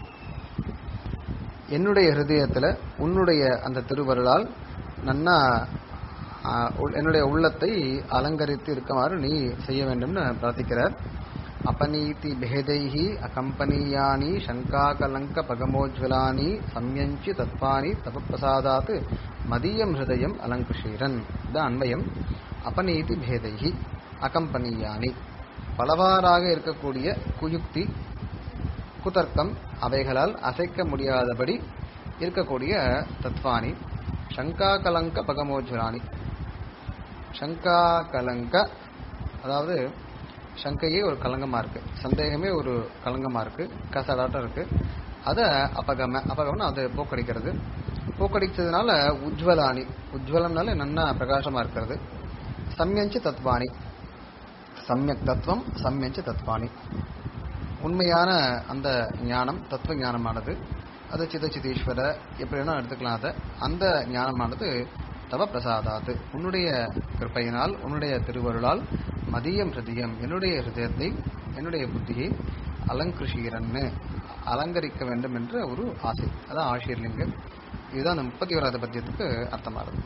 என்னுடைய ஹிருதயத்துல உன்னுடைய அந்த திருவருளால் நன்னா ஆ, உள்- என்னுடைய உள்ளத்தை அலங்கரித்து இருக்குமாறு நீ செய்ய வேண்டும்னு பிரார்த்திக்கிறார் அபநீதி பேதைஹி அகம்பனீயானி சங்காகலங்க பகமோஜ்வலானி சம்யஞ்சி தத்வானி தபப்பிரசாதாத் மதியம் ஹிருதயம் அலங்குஷீரன் இதான் அன்வயம் அபநீதி பேதைஹி அகம்பனீயானி பலவாறாக இருக்கக்கூடிய குயுக்தி குதர்க்கம் அவைகளால் அசைக்க முடியாதபடி இருக்கக்கூடிய தத்வானி சங்கா கலங்க பகமோஜ்வலானி சங்கா கலங்க அதாவது சங்கையே ஒரு கலங்கமா இருக்கு சந்தேகமே ஒரு கலங்கமா இருக்கு கசடாட்டம் இருக்கு அத அபகம அபகம்னா அது போக்கடிக்கிறது போக்கடிச்சதுனால உஜ்வலானி உஜ்வலம்னால நன்னா பிரகாசமா இருக்கிறது சம்யஞ்சு தத்வானி சம்யக் தத்துவம் சம்யஞ்சு தத்வானி உண்மையான அந்த ஞானம் தத்துவ ஞானமானது அது சிதச்சிதீஸ்வர எப்படி வேணா எடுத்துக்கலாம் அதை அந்த ஞானமானது தவ பிரசாதாத்து உன்னுடைய கிருப்பையினால் உன்னுடைய திருவருளால் மதியம் ஹிருதயம் என்னுடைய ஹிருதயத்தை என்னுடைய புத்தியை அலங்கிருஷீரன்னு அலங்கரிக்க வேண்டும் என்ற ஒரு ஆசை அதான் ஆஷீர்லிங்க இதுதான் அந்த முப்பத்தி ஓராவது பத்தியத்துக்கு அர்த்தமாகுது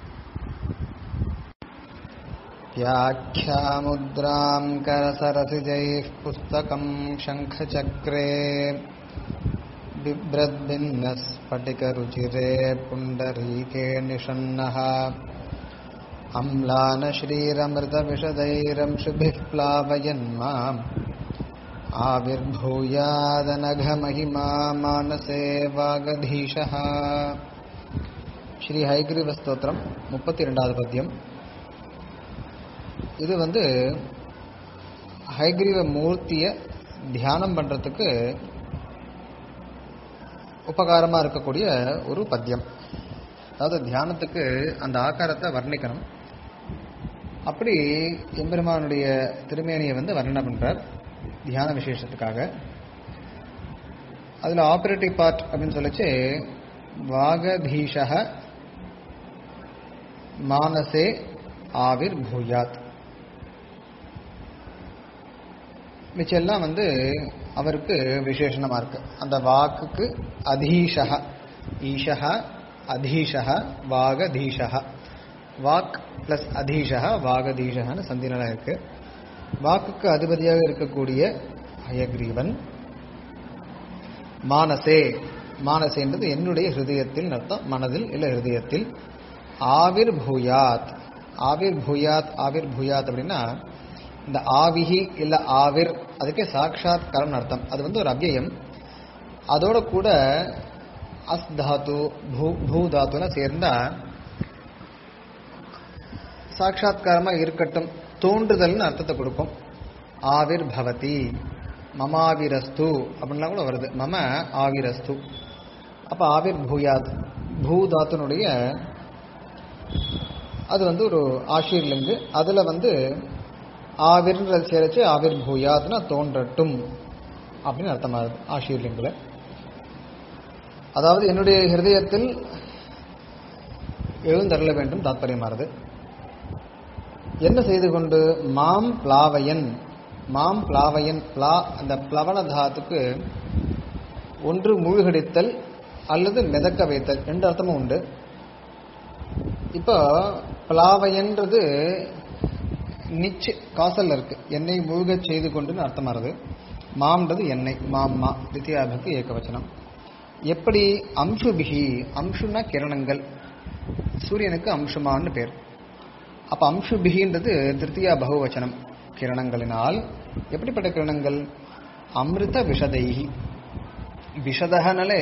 व्याख्यामुद्रां करसरसिजैः पुस्तकं शङ्खचक्रे बिभ्रद्भिन्नः स्फटिकरुचिरे पुण्डरीके निषण्णः अम्लानश्रीरमृतविशदैरंशुभिः प्लावयन् माम् आविर्भूयादनघमहिमा मानसे वागधीशः ஸ்ரீ ஹைகிரீவ ஸ்தோத்திரம் முப்பத்தி ரெண்டாவது பத்தியம் இது வந்து ஹைகிரீவ மூர்த்திய தியானம் பண்றதுக்கு உபகாரமா இருக்கக்கூடிய ஒரு பத்தியம் அதாவது தியானத்துக்கு அந்த ஆகாரத்தை வர்ணிக்கணும் அப்படி எம்பெருமானுடைய திருமேனியை வந்து வர்ணனை பண்றார் தியான விசேஷத்துக்காக அதுல ஆபரேட்டிவ் பார்ட் அப்படின்னு சொல்லிச்சு வாகதீஷக மானசே ஆவிர் பூயாத் மிச்செல்லாம் வந்து அவருக்கு விசேஷணமா இருக்கு அந்த வாக்குக்கு அதீஷக ஈஷக அதீஷக வாகதீஷக வாக் பிளஸ் அதீஷக வாகதீஷகன்னு சந்தினலா இருக்கு வாக்குக்கு அதிபதியாக இருக்கக்கூடிய அயக்ரீவன் மானசே மானசேன்றது என்னுடைய ஹிருதயத்தில் அர்த்தம் மனதில் இல்ல ஹிருதயத்தில் ஆவிர் பூயாத் ஆவிர் பூயாத் ஆவிர் பூயாத் அப்படின்னா இந்த ஆவிஹி இல்ல ஆவிர் அதுக்கே சாட்சாத் கரம் அர்த்தம் அது வந்து ஒரு அவ்யயம் அதோட கூட அஸ் தாத்து பூ பூ தாத்துலாம் சேர்ந்தா சாட்சாத்காரமா இருக்கட்டும் தோன்றுதல்னு அர்த்தத்தை கொடுக்கும் ஆவிர் பவதி மமாவிரஸ்து அப்படின்லாம் கூட வருது மம ஆவிரஸ்து அப்ப ஆவிர் பூயாத் பூதாத்துனுடைய அது வந்து ஒரு ஆஷீர்லிங்கு அதுல வந்து ஆவிர்ன்றது சேரச்சு ஆவிர் பூயாத்னா தோன்றட்டும் அப்படின்னு அர்த்தமாகுது ஆஷீர்லிங்குல அதாவது என்னுடைய ஹிருதயத்தில் எழுந்தருள வேண்டும் தாத்பரியமானது என்ன செய்து கொண்டு மாம் பிளாவயன் மாம் பிளாவயன் பிளா அந்த பிளவன தாத்துக்கு ஒன்று மூழ்கடித்தல் அல்லது மிதக்க வைத்தல் ரெண்டு அர்த்தமும் உண்டு இப்போ பிளாவயன்றது நிச்சு காசல்ல இருக்கு எண்ணெய் மூழ்க செய்து கொண்டுன்னு அர்த்தம் வருது மாம்ன்றது எண்ணெய் மாம்மா தித்தியாபுக்கு ஏகவச்சனம் எப்படி அம்சுபிகி அம்சுனா கிரணங்கள் சூரியனுக்கு அம்சுமான்னு பேர் அப்ப அம்சுபிகின்றது திருத்தியா பகுவச்சனம் கிரணங்களினால் எப்படிப்பட்ட கிரணங்கள் அமிர்த விஷதைகி விஷதகனாலே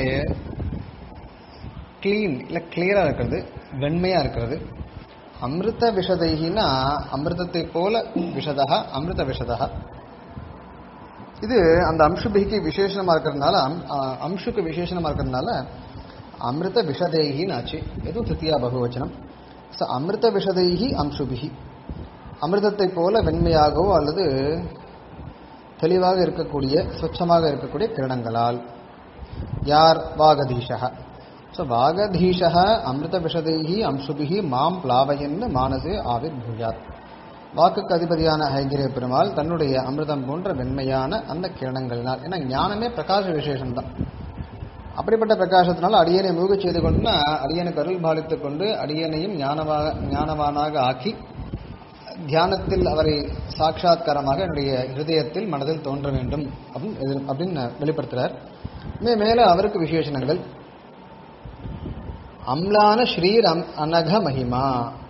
கிளீன் இல்லை கிளியரா இருக்கிறது வெண்மையா இருக்கிறது அமிர்த விஷதைகினா அமிர்தத்தை போல விஷதா அமிர்த விஷதா இது அந்த அம்சுபிக்கு விசேஷமா இருக்கிறதுனால அம்- அ- அம்சுக்கு விசேஷமா இருக்கிறதுனால அமிர்த விஷதேகின்னு ஆச்சு எதுவும் திருத்தியா பகுவச்சனம் ஸோ அமிர்த விஷதைகி அம்சுபிகி அமிர்தத்தை போல வெண்மையாகவோ அல்லது தெளிவாக இருக்கக்கூடிய ஸ்வச்சமாக இருக்கக்கூடிய கிரணங்களால் யார் வாகதீஷः ஸோ வாகதீஷः அமிர்த விஷதைகி அம்சுபிகி மாம் பிளாவயன்னு மானசே ஆவிர்பூயாத் வாக்குக்கு அதிபதியான ஹைகிரிய பெருமாள் தன்னுடைய அமிர்தம் போன்ற வெண்மையான அந்த கிரணங்களினால் ஏன்னா ஞானமே பிரகாச விசேஷம்தான் அப்படிப்பட்ட பிரகாசத்தினால் அடியனை மூக செய்து கொண்டுனா அடியனுக்கு அருள் பாலித்துக் கொண்டு அடியனையும் ஞானவாக ஞானவானாக ஆக்கி தியானத்தில் அவரை சாட்சாத்காரமாக என்னுடைய ஹிருதயத்தில் மனதில் தோன்ற வேண்டும் அப்படின்னு எதிர்- அப்படின்னு வெளிப்படுத்துறார் மே மேல அவருக்கு விசேஷணங்கள் அம்லான ஸ்ரீர் அம் அனக மகிமா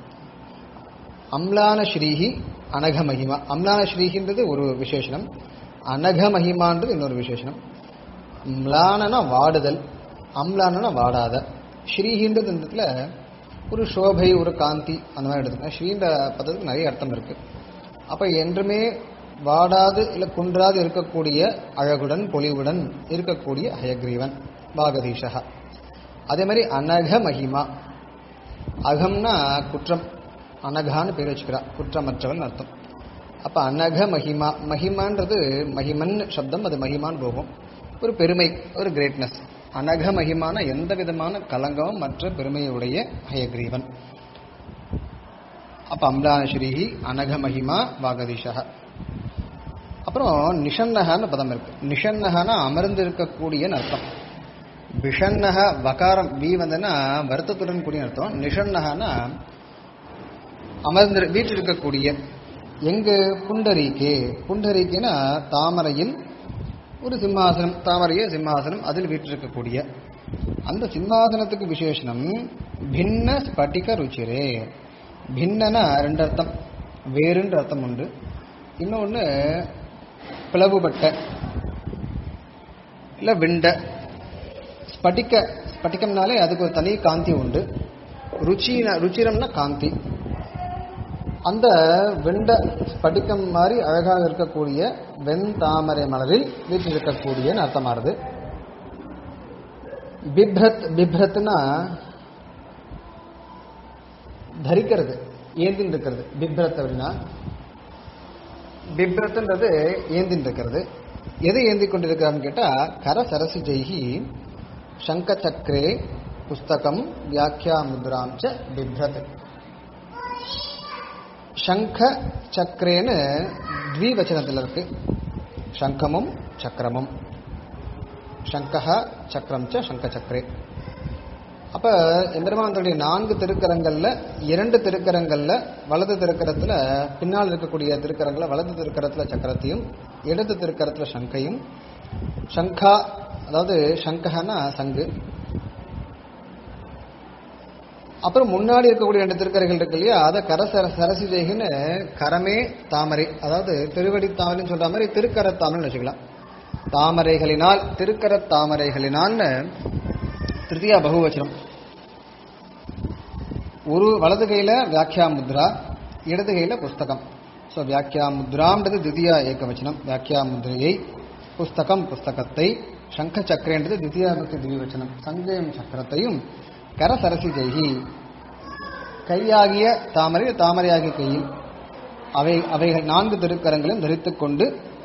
அம்லான ஸ்ரீஹி அனக மகிமா அம்லான ஸ்ரீஹின்றது ஒரு விசேஷனம் அனக மகிமான்றது இன்னொரு விசேஷனம் ம்லானனா வாடுதல் அம்லானனா வாடாத ஸ்ரீஹின்றது இந்த இடத்துல ஒரு சோபை ஒரு காந்தி அந்த மாதிரி எடுத்துக்கலாம் ஸ்ரீன்ற பதத்துக்கு நிறைய அர்த்தம் இருக்கு அப்ப என்றுமே வாடாது இல்ல குன்றாது இருக்கக்கூடிய அழகுடன் பொலிவுடன் இருக்கக்கூடிய ஹயக்ரீவன் பாகதீஷா அதே மாதிரி அனக மகிமா அகம்னா குற்றம் அனகான்னு பேர் வச்சுக்கிறா குற்றமற்றவன் அர்த்தம் அப்ப அனக மகிமா மகிமான்றது மகிமன் சப்தம் அது மகிமான்னு போகும் ஒரு பெருமை ஒரு கிரேட்னஸ் அனக மகிமான எந்த விதமான கலங்கமும் மற்ற பெருமையுடைய ஹயக்ரீவன் அப்ப அம்லான ஸ்ரீஹி அனக மகிமா வாகதீஷா அப்புறம் நிஷன்னகன்னு பதம் இருக்கு நிஷன்னகனா அமர்ந்து இருக்கக்கூடிய அர்த்தம் விஷன்னக வகாரம் வி வந்ததுன்னா வருத்தத்துடன் கூடிய அர்த்தம் நிஷன்னகனா அமர்ந்து வீட்டில் இருக்கக்கூடிய எங்கு புண்டரீகே புண்டரீகேனா தாமரையில் ஒரு சிம்மாசனம் தாமரைய சிம்மாசனம் அதில் வீற்றிருக்கக்கூடிய அந்த சிம்மாசனத்துக்கு விசேஷனம் பின்ன ஸ்பட்டிக ருச்சிரே பின்னனா ரெண்டு அர்த்தம் வேறுன்ற அர்த்தம் உண்டு இன்னொன்று பிளவுபட்ட இல்லை விண்ட ஸ்பட்டிக்க ஸ்பட்டிகம்னாலே அதுக்கு ஒரு தனி காந்தி உண்டு ருச்சின ருச்சிரம்னா காந்தி அந்த வெண்ட ஸ்படிகம் மாதிரி அழகாக இருக்கக்கூடிய வெண்தாமரை மலரில் வீற்றிருக்கக்கூடிய அர்த்தமாறுது பிப்ரத் பிப்ரத்னா தரிக்கிறது ஏந்தின் இருக்கிறது பிப்ரத் அப்படின்னா பிப்ரத்ன்றது ஏந்தின் இருக்கிறது எதை ஏந்தி கொண்டிருக்கிறான்னு கேட்டா கர சரசி ஜெய்கி சங்க சக்கரே புஸ்தகம் வியாக்கியா முத்ராம் ச பிப்ரத் சங்க சக்கரேன்னு த்விவச்சனத்தில் இருக்கு சங்கமும் சக்கரமும் சங்கஹ சக்கரம் ச சங்க சக்கரே அப்ப எம்பெருமான் தன்னுடைய நான்கு திருக்கரங்கள்ல இரண்டு திருக்கரங்கள்ல வலது திருக்கரத்துல பின்னால் இருக்கக்கூடிய திருக்கரங்கள்ல வலது திருக்கரத்துல சக்கரத்தையும் இடது திருக்கரத்துல சங்கையும் சங்கா அதாவது சங்கஹனா சங்கு அப்புறம் முன்னாடி இருக்கக்கூடிய ரெண்டு திருக்கரைகள் இருக்கு இல்லையா அதை கர சர சரசி ஜெய்கின்னு கரமே தாமரை அதாவது திருவடி தாமரைன்னு சொல்ற மாதிரி திருக்கர தாமரைன்னு வச்சுக்கலாம் தாமரைகளினால் திருக்கர தாமரைகளினால்னு திருத்தியா பகுவச்சனம் ஒரு வலது கையில வியாக்கியா முத்ரா இடது கையில புஸ்தகம் ஸோ வியாக்கியா முத்ரான்றது தித்தியா ஏகவச்சனம் வியாக்கியா முத்ரையை புஸ்தகம் புஸ்தகத்தை சங்க சக்கரன்றது தித்தியா பக்தி திவிவச்சனம் சங்கையும் சக்கரத்தையும் கர சரசி ஜெய்கி கையாகிய தாமரை தாமரையாகிய கையில் அவை அவைகள் நான்கு திருக்கரங்களையும் தரித்துக் கொண்டு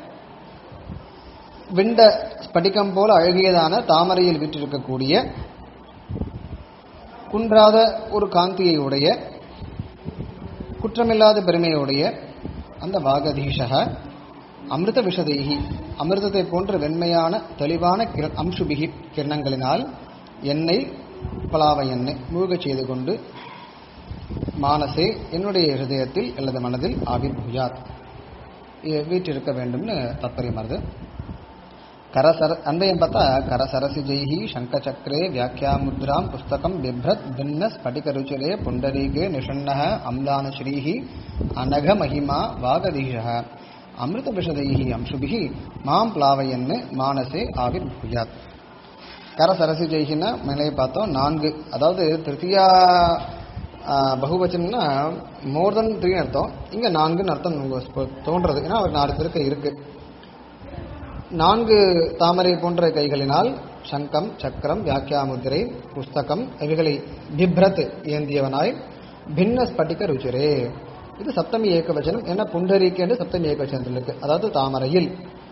விண்ட ஸ்படிகம் போல அழகியதான தாமரையில் விற்றிருக்கக்கூடிய குன்றாத ஒரு காந்தியை உடைய குற்றமில்லாத பெருமையுடைய அந்த வாகதீஷக அமிர்த விஷதேகி அமிர்தத்தை போன்ற வெண்மையான தெளிவான கிர அம்சுபிகி கிரணங்களினால் என்னை பலாவ என்னை மூழ்கச் செய்து கொண்டு மானசே என்னுடைய ஹிருதயத்தில் அல்லது மனதில் ஆவிர் புயாத் வீற்றிருக்க வேண்டும்னு தாத்பரியம் வருது கரசர அன்பையும் பார்த்தா கரசரசி ஜெய்ஹி சங்கச்சக்கரே வியாக்கியாமுத்ராம் புஸ்தகம் பிப்ரத் பின்ன ஸ்படிகருச்சிரே புண்டரீகே நிஷண்ணக அம்லான ஸ்ரீஹி அனக மகிமா வாகதீஷக அமிர்த விஷதைஹி அம்சுபிஹி மாம் பிளாவையன்னு மானசே ஆவிர் புயாத் கரசரசி ஜெய்ஹின்னா மேலே பார்த்தோம் நான்கு அதாவது திருத்தியா பகுவச்சனம்னா மோர் தென் த்ரீ அர்த்தம் இங்கே நான்குன்னு அர்த்தம் நமக்கு தோன்றது ஏன்னா அவர் நாலு பேருக்கு இருக்கு நான்கு தாமரை போன்ற கைகளினால் சங்கம் சக்கரம் வியாக்கியாமுத்திரை புஸ்தகம் இவைகளை பிப்ரத் ஏந்தியவனாய் பின்ன ஸ்பட்டிக ருச்சிரே இது சப்தமி ஏகவச்சனம் என்ன புண்டரீக்கு என்று சப்தமி ஏகவச்சனத்தில் இருக்கு அதாவது தாமரையில்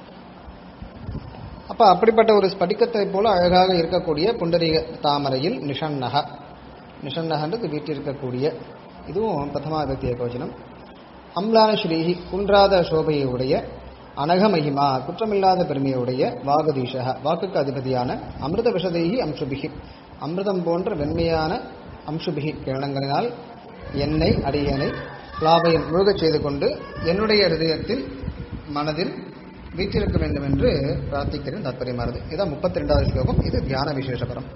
அப்ப அப்படிப்பட்ட ஒரு ஸ்படிகத்தை போல அழகாக இருக்கக்கூடிய புண்டரீக தாமரையில் நிஷன்னக நிஷன்னகன்றது வீட்டிருக்கக்கூடிய இதுவும் பிரதமா விபக்தி ஏகவச்சனம் அம்லான ஸ்ரீஹி குன்றாத சோபையை உடைய அனகமகிமா குற்றமில்லாத பெருமையுடைய வாகதீஷக வாக்குக்கு அதிபதியான அமிர்த விஷதேகி அம்சுபிகி அமிர்தம் போன்ற வெண்மையான அம்சுபிகி கிரணங்களினால் என்னை அடியனை பிளாபையில் முழுகச் செய்து கொண்டு என்னுடைய ஹிருதயத்தில் மனதில் வீற்றிருக்க வேண்டும் என்று பிரார்த்திக்கிறேன் தாற்பயமானது இதான் முப்பத்தி ரெண்டாவது ஸ்லோகம் இது தியான விசேஷபரம்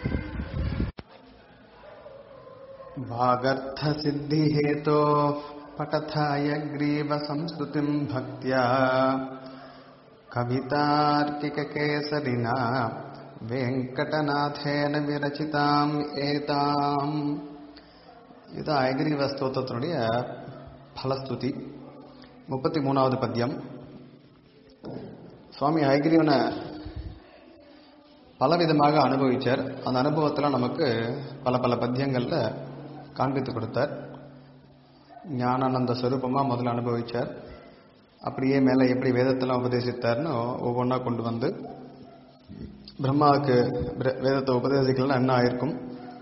भागर्थसिद्धिहेतोः पटथाय ग्रीवसंस्तुतिम् भक्त्या कवितार्किककेसरिना வெங்கடநாதேன விரச்சிதாம் ஏதாம் இது ஐகிரிவ ஸ்தோத்திரத்தினுடைய பலஸ்துதி முப்பத்தி மூணாவது பத்தியம் சுவாமி ஐகிரிவனை பலவிதமாக அனுபவிச்சார் அந்த அனுபவத்தில் நமக்கு பல பல பத்தியங்களில் காண்பித்து கொடுத்தார் ஞானானந்த ஸ்வரூபமாக முதல்ல அனுபவிச்சார் அப்படியே மேலே எப்படி வேதத்தெல்லாம் உபதேசித்தார்னு ஒவ்வொன்றா கொண்டு வந்து பிரம்மாவுக்கு வேதத்தை உபதேசிக்கலாம் என்ன ஆயிருக்கும்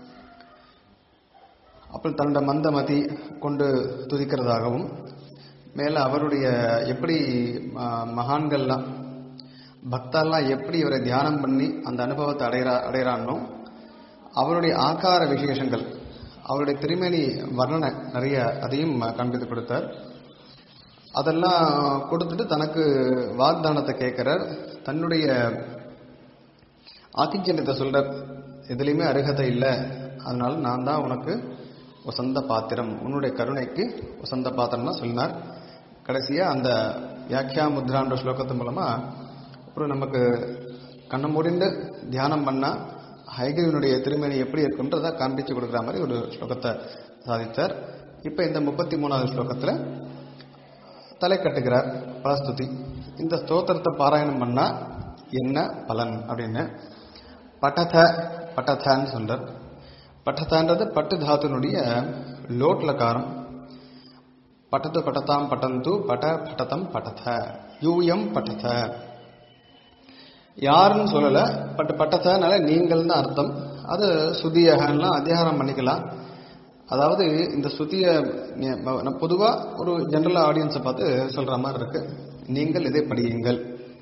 அப்புறம் தன்னோட மந்தமதி கொண்டு துதிக்கிறதாகவும் மேலே அவருடைய எப்படி மகான்கள்லாம் பக்தாலாம் எப்படி இவரை தியானம் பண்ணி அந்த அனுபவத்தை அடைகிறா அடைகிறானோ அவருடைய ஆகார விசேஷங்கள் அவருடைய திருமணி வர்ணனை நிறைய அதையும் காண்பித்து கொடுத்தார் அதெல்லாம் கொடுத்துட்டு தனக்கு வாக்தானத்தை கேட்கிறார் தன்னுடைய ஆக்கிஞ்சனத்தை சொல்றார் எதுலையுமே அருகதை இல்லை அதனால நான் தான் உனக்கு வசந்த பாத்திரம் உன்னுடைய கருணைக்கு வசந்த பாத்திரம்னா சொன்னார் கடைசியா அந்த வியாக்கியா முத்ரான்ற ஸ்லோகத்து மூலமா ஒரு நமக்கு கண்ணை முடிந்து தியானம் பண்ணா ஹைகிரிவனுடைய திருமணி எப்படி இருக்குன்றத காண்பிச்சு கொடுக்குற மாதிரி ஒரு ஸ்லோகத்தை சாதித்தார் இப்போ இந்த முப்பத்தி மூணாவது ஸ்லோகத்தில் தலை கட்டுகிறார் பலஸ்துதி இந்த ஸ்தோத்திரத்தை பாராயணம் பண்ணா என்ன பலன் அப்படின்னு பட்டத பட்டதான்னு சொல்றார் பட்டதான்றது பட்டு தாத்துனுடைய லோட்ல காரம் பட்டத்து பட்டதாம் பட்டந்து பட பட்டதம் பட்டத யூயம் பட்டத யாருன்னு சொல்லல பட் பட்டத்தனால நீங்கள் தான் அர்த்தம் அது சுதியகன்லாம் அதிகாரம் பண்ணிக்கலாம் அதாவது இந்த சுதிய பொதுவா ஒரு ஜெனரல் ஆடியன்ஸை பார்த்து சொல்ற மாதிரி இருக்கு நீங்கள் இதை படியுங்கள்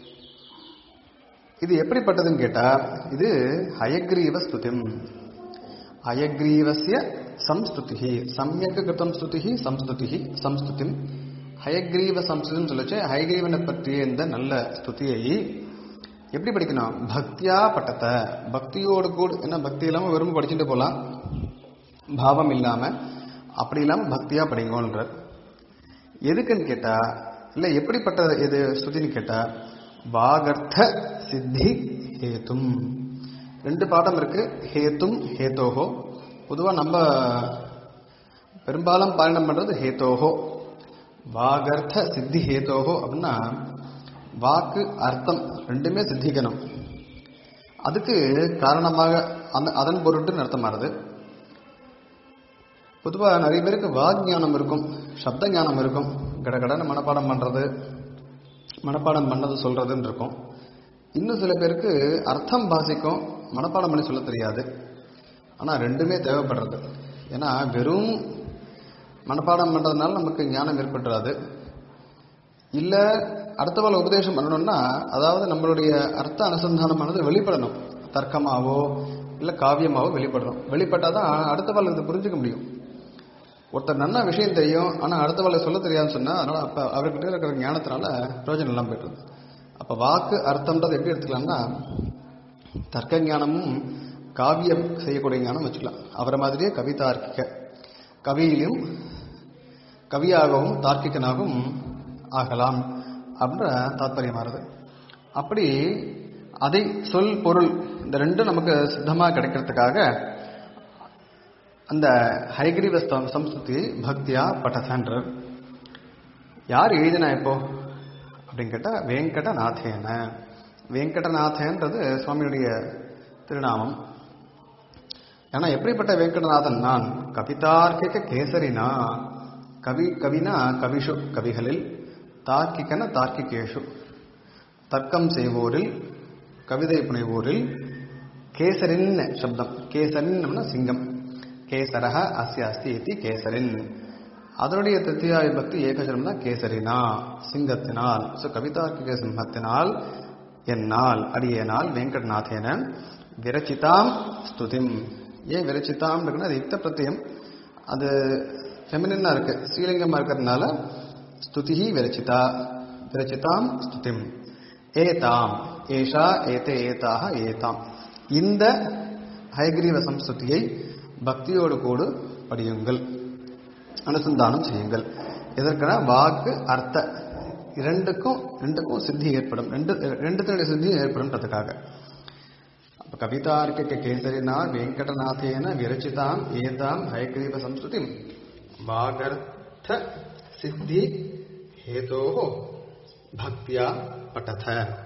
இது எப்படிப்பட்டதுன்னு கேட்டா இது ஹயக்ரீவ ஸ்துதிம் ஹயக்ரீவசிய சம்ஸ்துதி சமயக்க கிருத்தம் ஸ்துதி சம்ஸ்துதி சம்ஸ்துதிம் ஹயக்ரீவ சம்ஸ்துதின்னு சொல்லச்சு ஹயக்ரீவனை பற்றிய இந்த நல்ல ஸ்துதியை எப்படி படிக்கணும் பக்தியா பட்டத்தை பக்தியோடு கூட என்ன பக்தி இல்லாமல் வெறும் படிச்சுட்டு போகலாம் பாவம் இல்லாம அப்படி இல்லாம பக்தியா படிங்கன்றார் எதுக்குன்னு கேட்டா இல்ல எப்படிப்பட்ட இது ஸ்துதின்னு கேட்டா வாகர்த்த சித்தி ஹேத்தும் ரெண்டு பாடம் இருக்கு ஹேத்தும் ஹேத்தோஹோ பொதுவா நம்ம பெரும்பாலும் பாரணம் பண்றது ஹேத்தோஹோ வாகர்த்த சித்தி ஹேத்தோஹோ அப்படின்னா வாக்கு அர்த்தம் ரெண்டுமே சித்திக்கணும் அதுக்கு காரணமாக அந்த அதன் பொருட்டு அர்த்தமானது பொதுவாக நிறைய பேருக்கு வாக்ஞானம் இருக்கும் சப்த ஞானம் இருக்கும் கடகடன்னு மனப்பாடம் பண்ணுறது மனப்பாடம் பண்ணது சொல்றதுன்னு இருக்கும் இன்னும் சில பேருக்கு அர்த்தம் பாசிக்கும் மனப்பாடம் பண்ணி சொல்ல தெரியாது ஆனால் ரெண்டுமே தேவைப்படுறது ஏன்னா வெறும் மனப்பாடம் பண்றதுனால நமக்கு ஞானம் ஏற்பட்டுறாது இல்ல அடுத்தவள உபதேசம் பண்ணணும்னா அதாவது நம்மளுடைய அர்த்த அனுசந்தானமானது வெளிப்படணும் தர்க்கமாவோ இல்ல காவியமாவோ வெளிப்படணும் வெளிப்பட்டாதான் அடுத்தவள் இதை புரிஞ்சுக்க முடியும் ஒருத்தர் நல்ல விஷயம் தெரியும் ஆனா அடுத்தவளை சொல்ல தெரியாதுன்னு சொன்னா அதனால அப்ப அவர்கிட்ட இருக்கிற ஞானத்தினால பிரயோஜனம் இல்லாம போயிடுது அப்ப வாக்கு அர்த்தம்ன்றது எப்படி எடுத்துக்கலாம்னா தர்க்க ஞானமும் காவியம் செய்யக்கூடிய ஞானம் வச்சுக்கலாம் அவரை மாதிரியே கவிதார்க்கிக கவியிலும் கவியாகவும் தார்க்கிகனாகவும் ஆகலாம் அப்படின்ற தாத்பரியமானது அப்படி அதை சொல் பொருள் இந்த ரெண்டும் நமக்கு சித்தமாக கிடைக்கிறதுக்காக அந்த ஹைகிரீவ ஸ்தம்- சம்ஸ்கிருதி பக்தியா பட்டசன்றார் யார் எழுதினா இப்போ அப்படின்னு கேட்டா வெங்கடநாதேன வெங்கடநாதன்றது சுவாமியுடைய திருநாமம் ஏன்னா எப்படிப்பட்ட வெங்கடநாதன் நான் கவிதார்க்கிக கேசரினா கவி கவினா கவிஷு கவிகளில் தார்க்கிகன தார்க்கிகேஷு தர்க்கம் செய்வோரில் கவிதை புனைவோரில் கேசரின் சப்தம் கேசரின் சிங்கம் கேசரக அஸ்ய அஸ்தி இதி கேசரின் அதனுடைய திருத்தியா விபக்தி ஏகஜனம் தான் கேசரினா சிங்கத்தினால் ஸோ கவிதார்க்கிக சிம்மத்தினால் என்னால் அடியேனால் வெங்கடநாதேன விரச்சிதாம் ஸ்துதிம் ஏன் விரச்சிதாம் இருக்குன்னா அது யுக்த பிரத்தியம் அது ஃபெமினா இருக்கு ஸ்ரீலிங்கமா இருக்கிறதுனால ஸ்துதிஹி விரச்சிதா விரச்சிதாம் ஸ்துதிம் ஏதாம் ஏஷா ஏதே ஏதாக ஏதாம் இந்த ஹயக்ரீவ சம்ஸ்துதியை பக்தியோடு கூடு படியுங்கள் அனுசந்தானம் செய்யுங்கள் எதற்கனா வாக்கு அர்த்த இரண்டுக்கும் ரெண்டுக்கும் சித்தி ஏற்படும் ரெண்டு ரெண்டுத்தினுடைய சித்தியும் ஏற்படும்ன்றதுக்காக அப்ப கவிதார்க்கிக கேசரினா வெங்கடநாதேன விரச்சிதாம் ஏதாம் ஹயக்ரீவ சம்ஸ்துதி வாகர்த்த சித்தி ஹேதோ பக்தியா பட்டத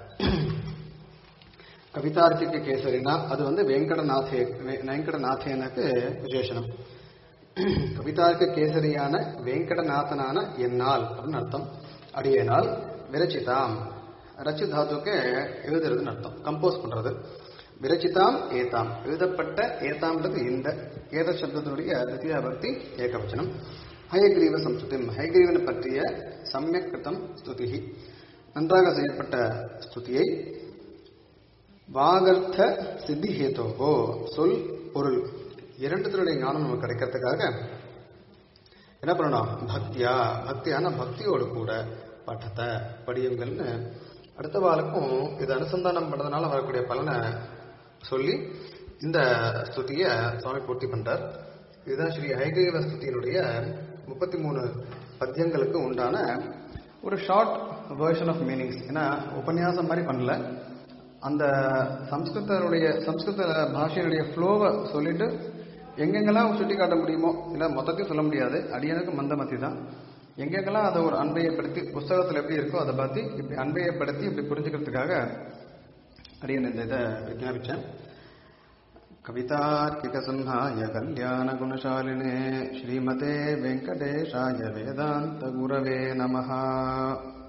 கவிதார்க்கிக கேசரினா அது வந்து வெங்கடநாதே வெங்கடநாதேனுக்கு விசேஷனம் கவிதார்க்க கேசரியான வெங்கடநாதனான என்னால் அப்படின்னு அர்த்தம் அடியேனால் விரச்சிதாம் ரச்சி தாத்துக்கு எழுதுறதுன்னு அர்த்தம் கம்போஸ் பண்றது விரச்சிதாம் ஏதாம் எழுதப்பட்ட ஏதாம்ன்றது இந்த ஏத சப்தத்தினுடைய தித்தியா பக்தி ஏகவச்சனம் ஹயக்ரீவ சம்ஸ்துதி ஹயக்ரீவனை பற்றிய சமயக் கிருத்தம் ஸ்துதிஹி நன்றாக செய்யப்பட்ட ஸ்துதியை வாகர்த்த சித்தி ஹேதோகோ சொல் பொருள் இரண்டுத்தினுடைய ஞானம் நமக்கு கிடைக்கிறதுக்காக என்ன பண்ணணும் பக்தியா பக்தியான பக்தியோடு கூட பட்டத்தை படியுங்கள்னு அடுத்த வாளுக்கும் இது அனுசந்தானம் பண்ணதுனால வரக்கூடிய பலனை சொல்லி இந்த ஸ்துதியை சுவாமி பூர்த்தி பண்றார் இதுதான் ஸ்ரீ ஹைகிரீவ ஸ்துதியினுடைய முப்பத்தி மூணு பத்தியங்களுக்கு உண்டான ஒரு ஷார்ட் வேர்ஷன் ஆஃப் மீனிங்ஸ் ஏன்னா உபன்யாசம் மாதிரி பண்ணல அந்த சம்ஸ்கிருதனுடைய சம்ஸ்கிருத பாஷையினுடைய ஃப்ளோவை சொல்லிட்டு எங்கெங்கெல்லாம் சுட்டி காட்ட முடியுமோ இல்லை மொத்தத்தையும் சொல்ல முடியாது அடியனுக்கு மந்தமதி தான் எங்கெங்கெல்லாம் அதை ஒரு அன்பையப்படுத்தி புஸ்தகத்தில் எப்படி இருக்கோ அதை பற்றி இப்படி அன்பையப்படுத்தி இப்படி புரிஞ்சுக்கிறதுக்காக அடியன் இந்த இதை விஜாபிச்சேன் कवितार्किकसंहाय कल्याणगुणशालिने श्रीमते वेङ्कटेशाय वेदान्तगुरवे नमः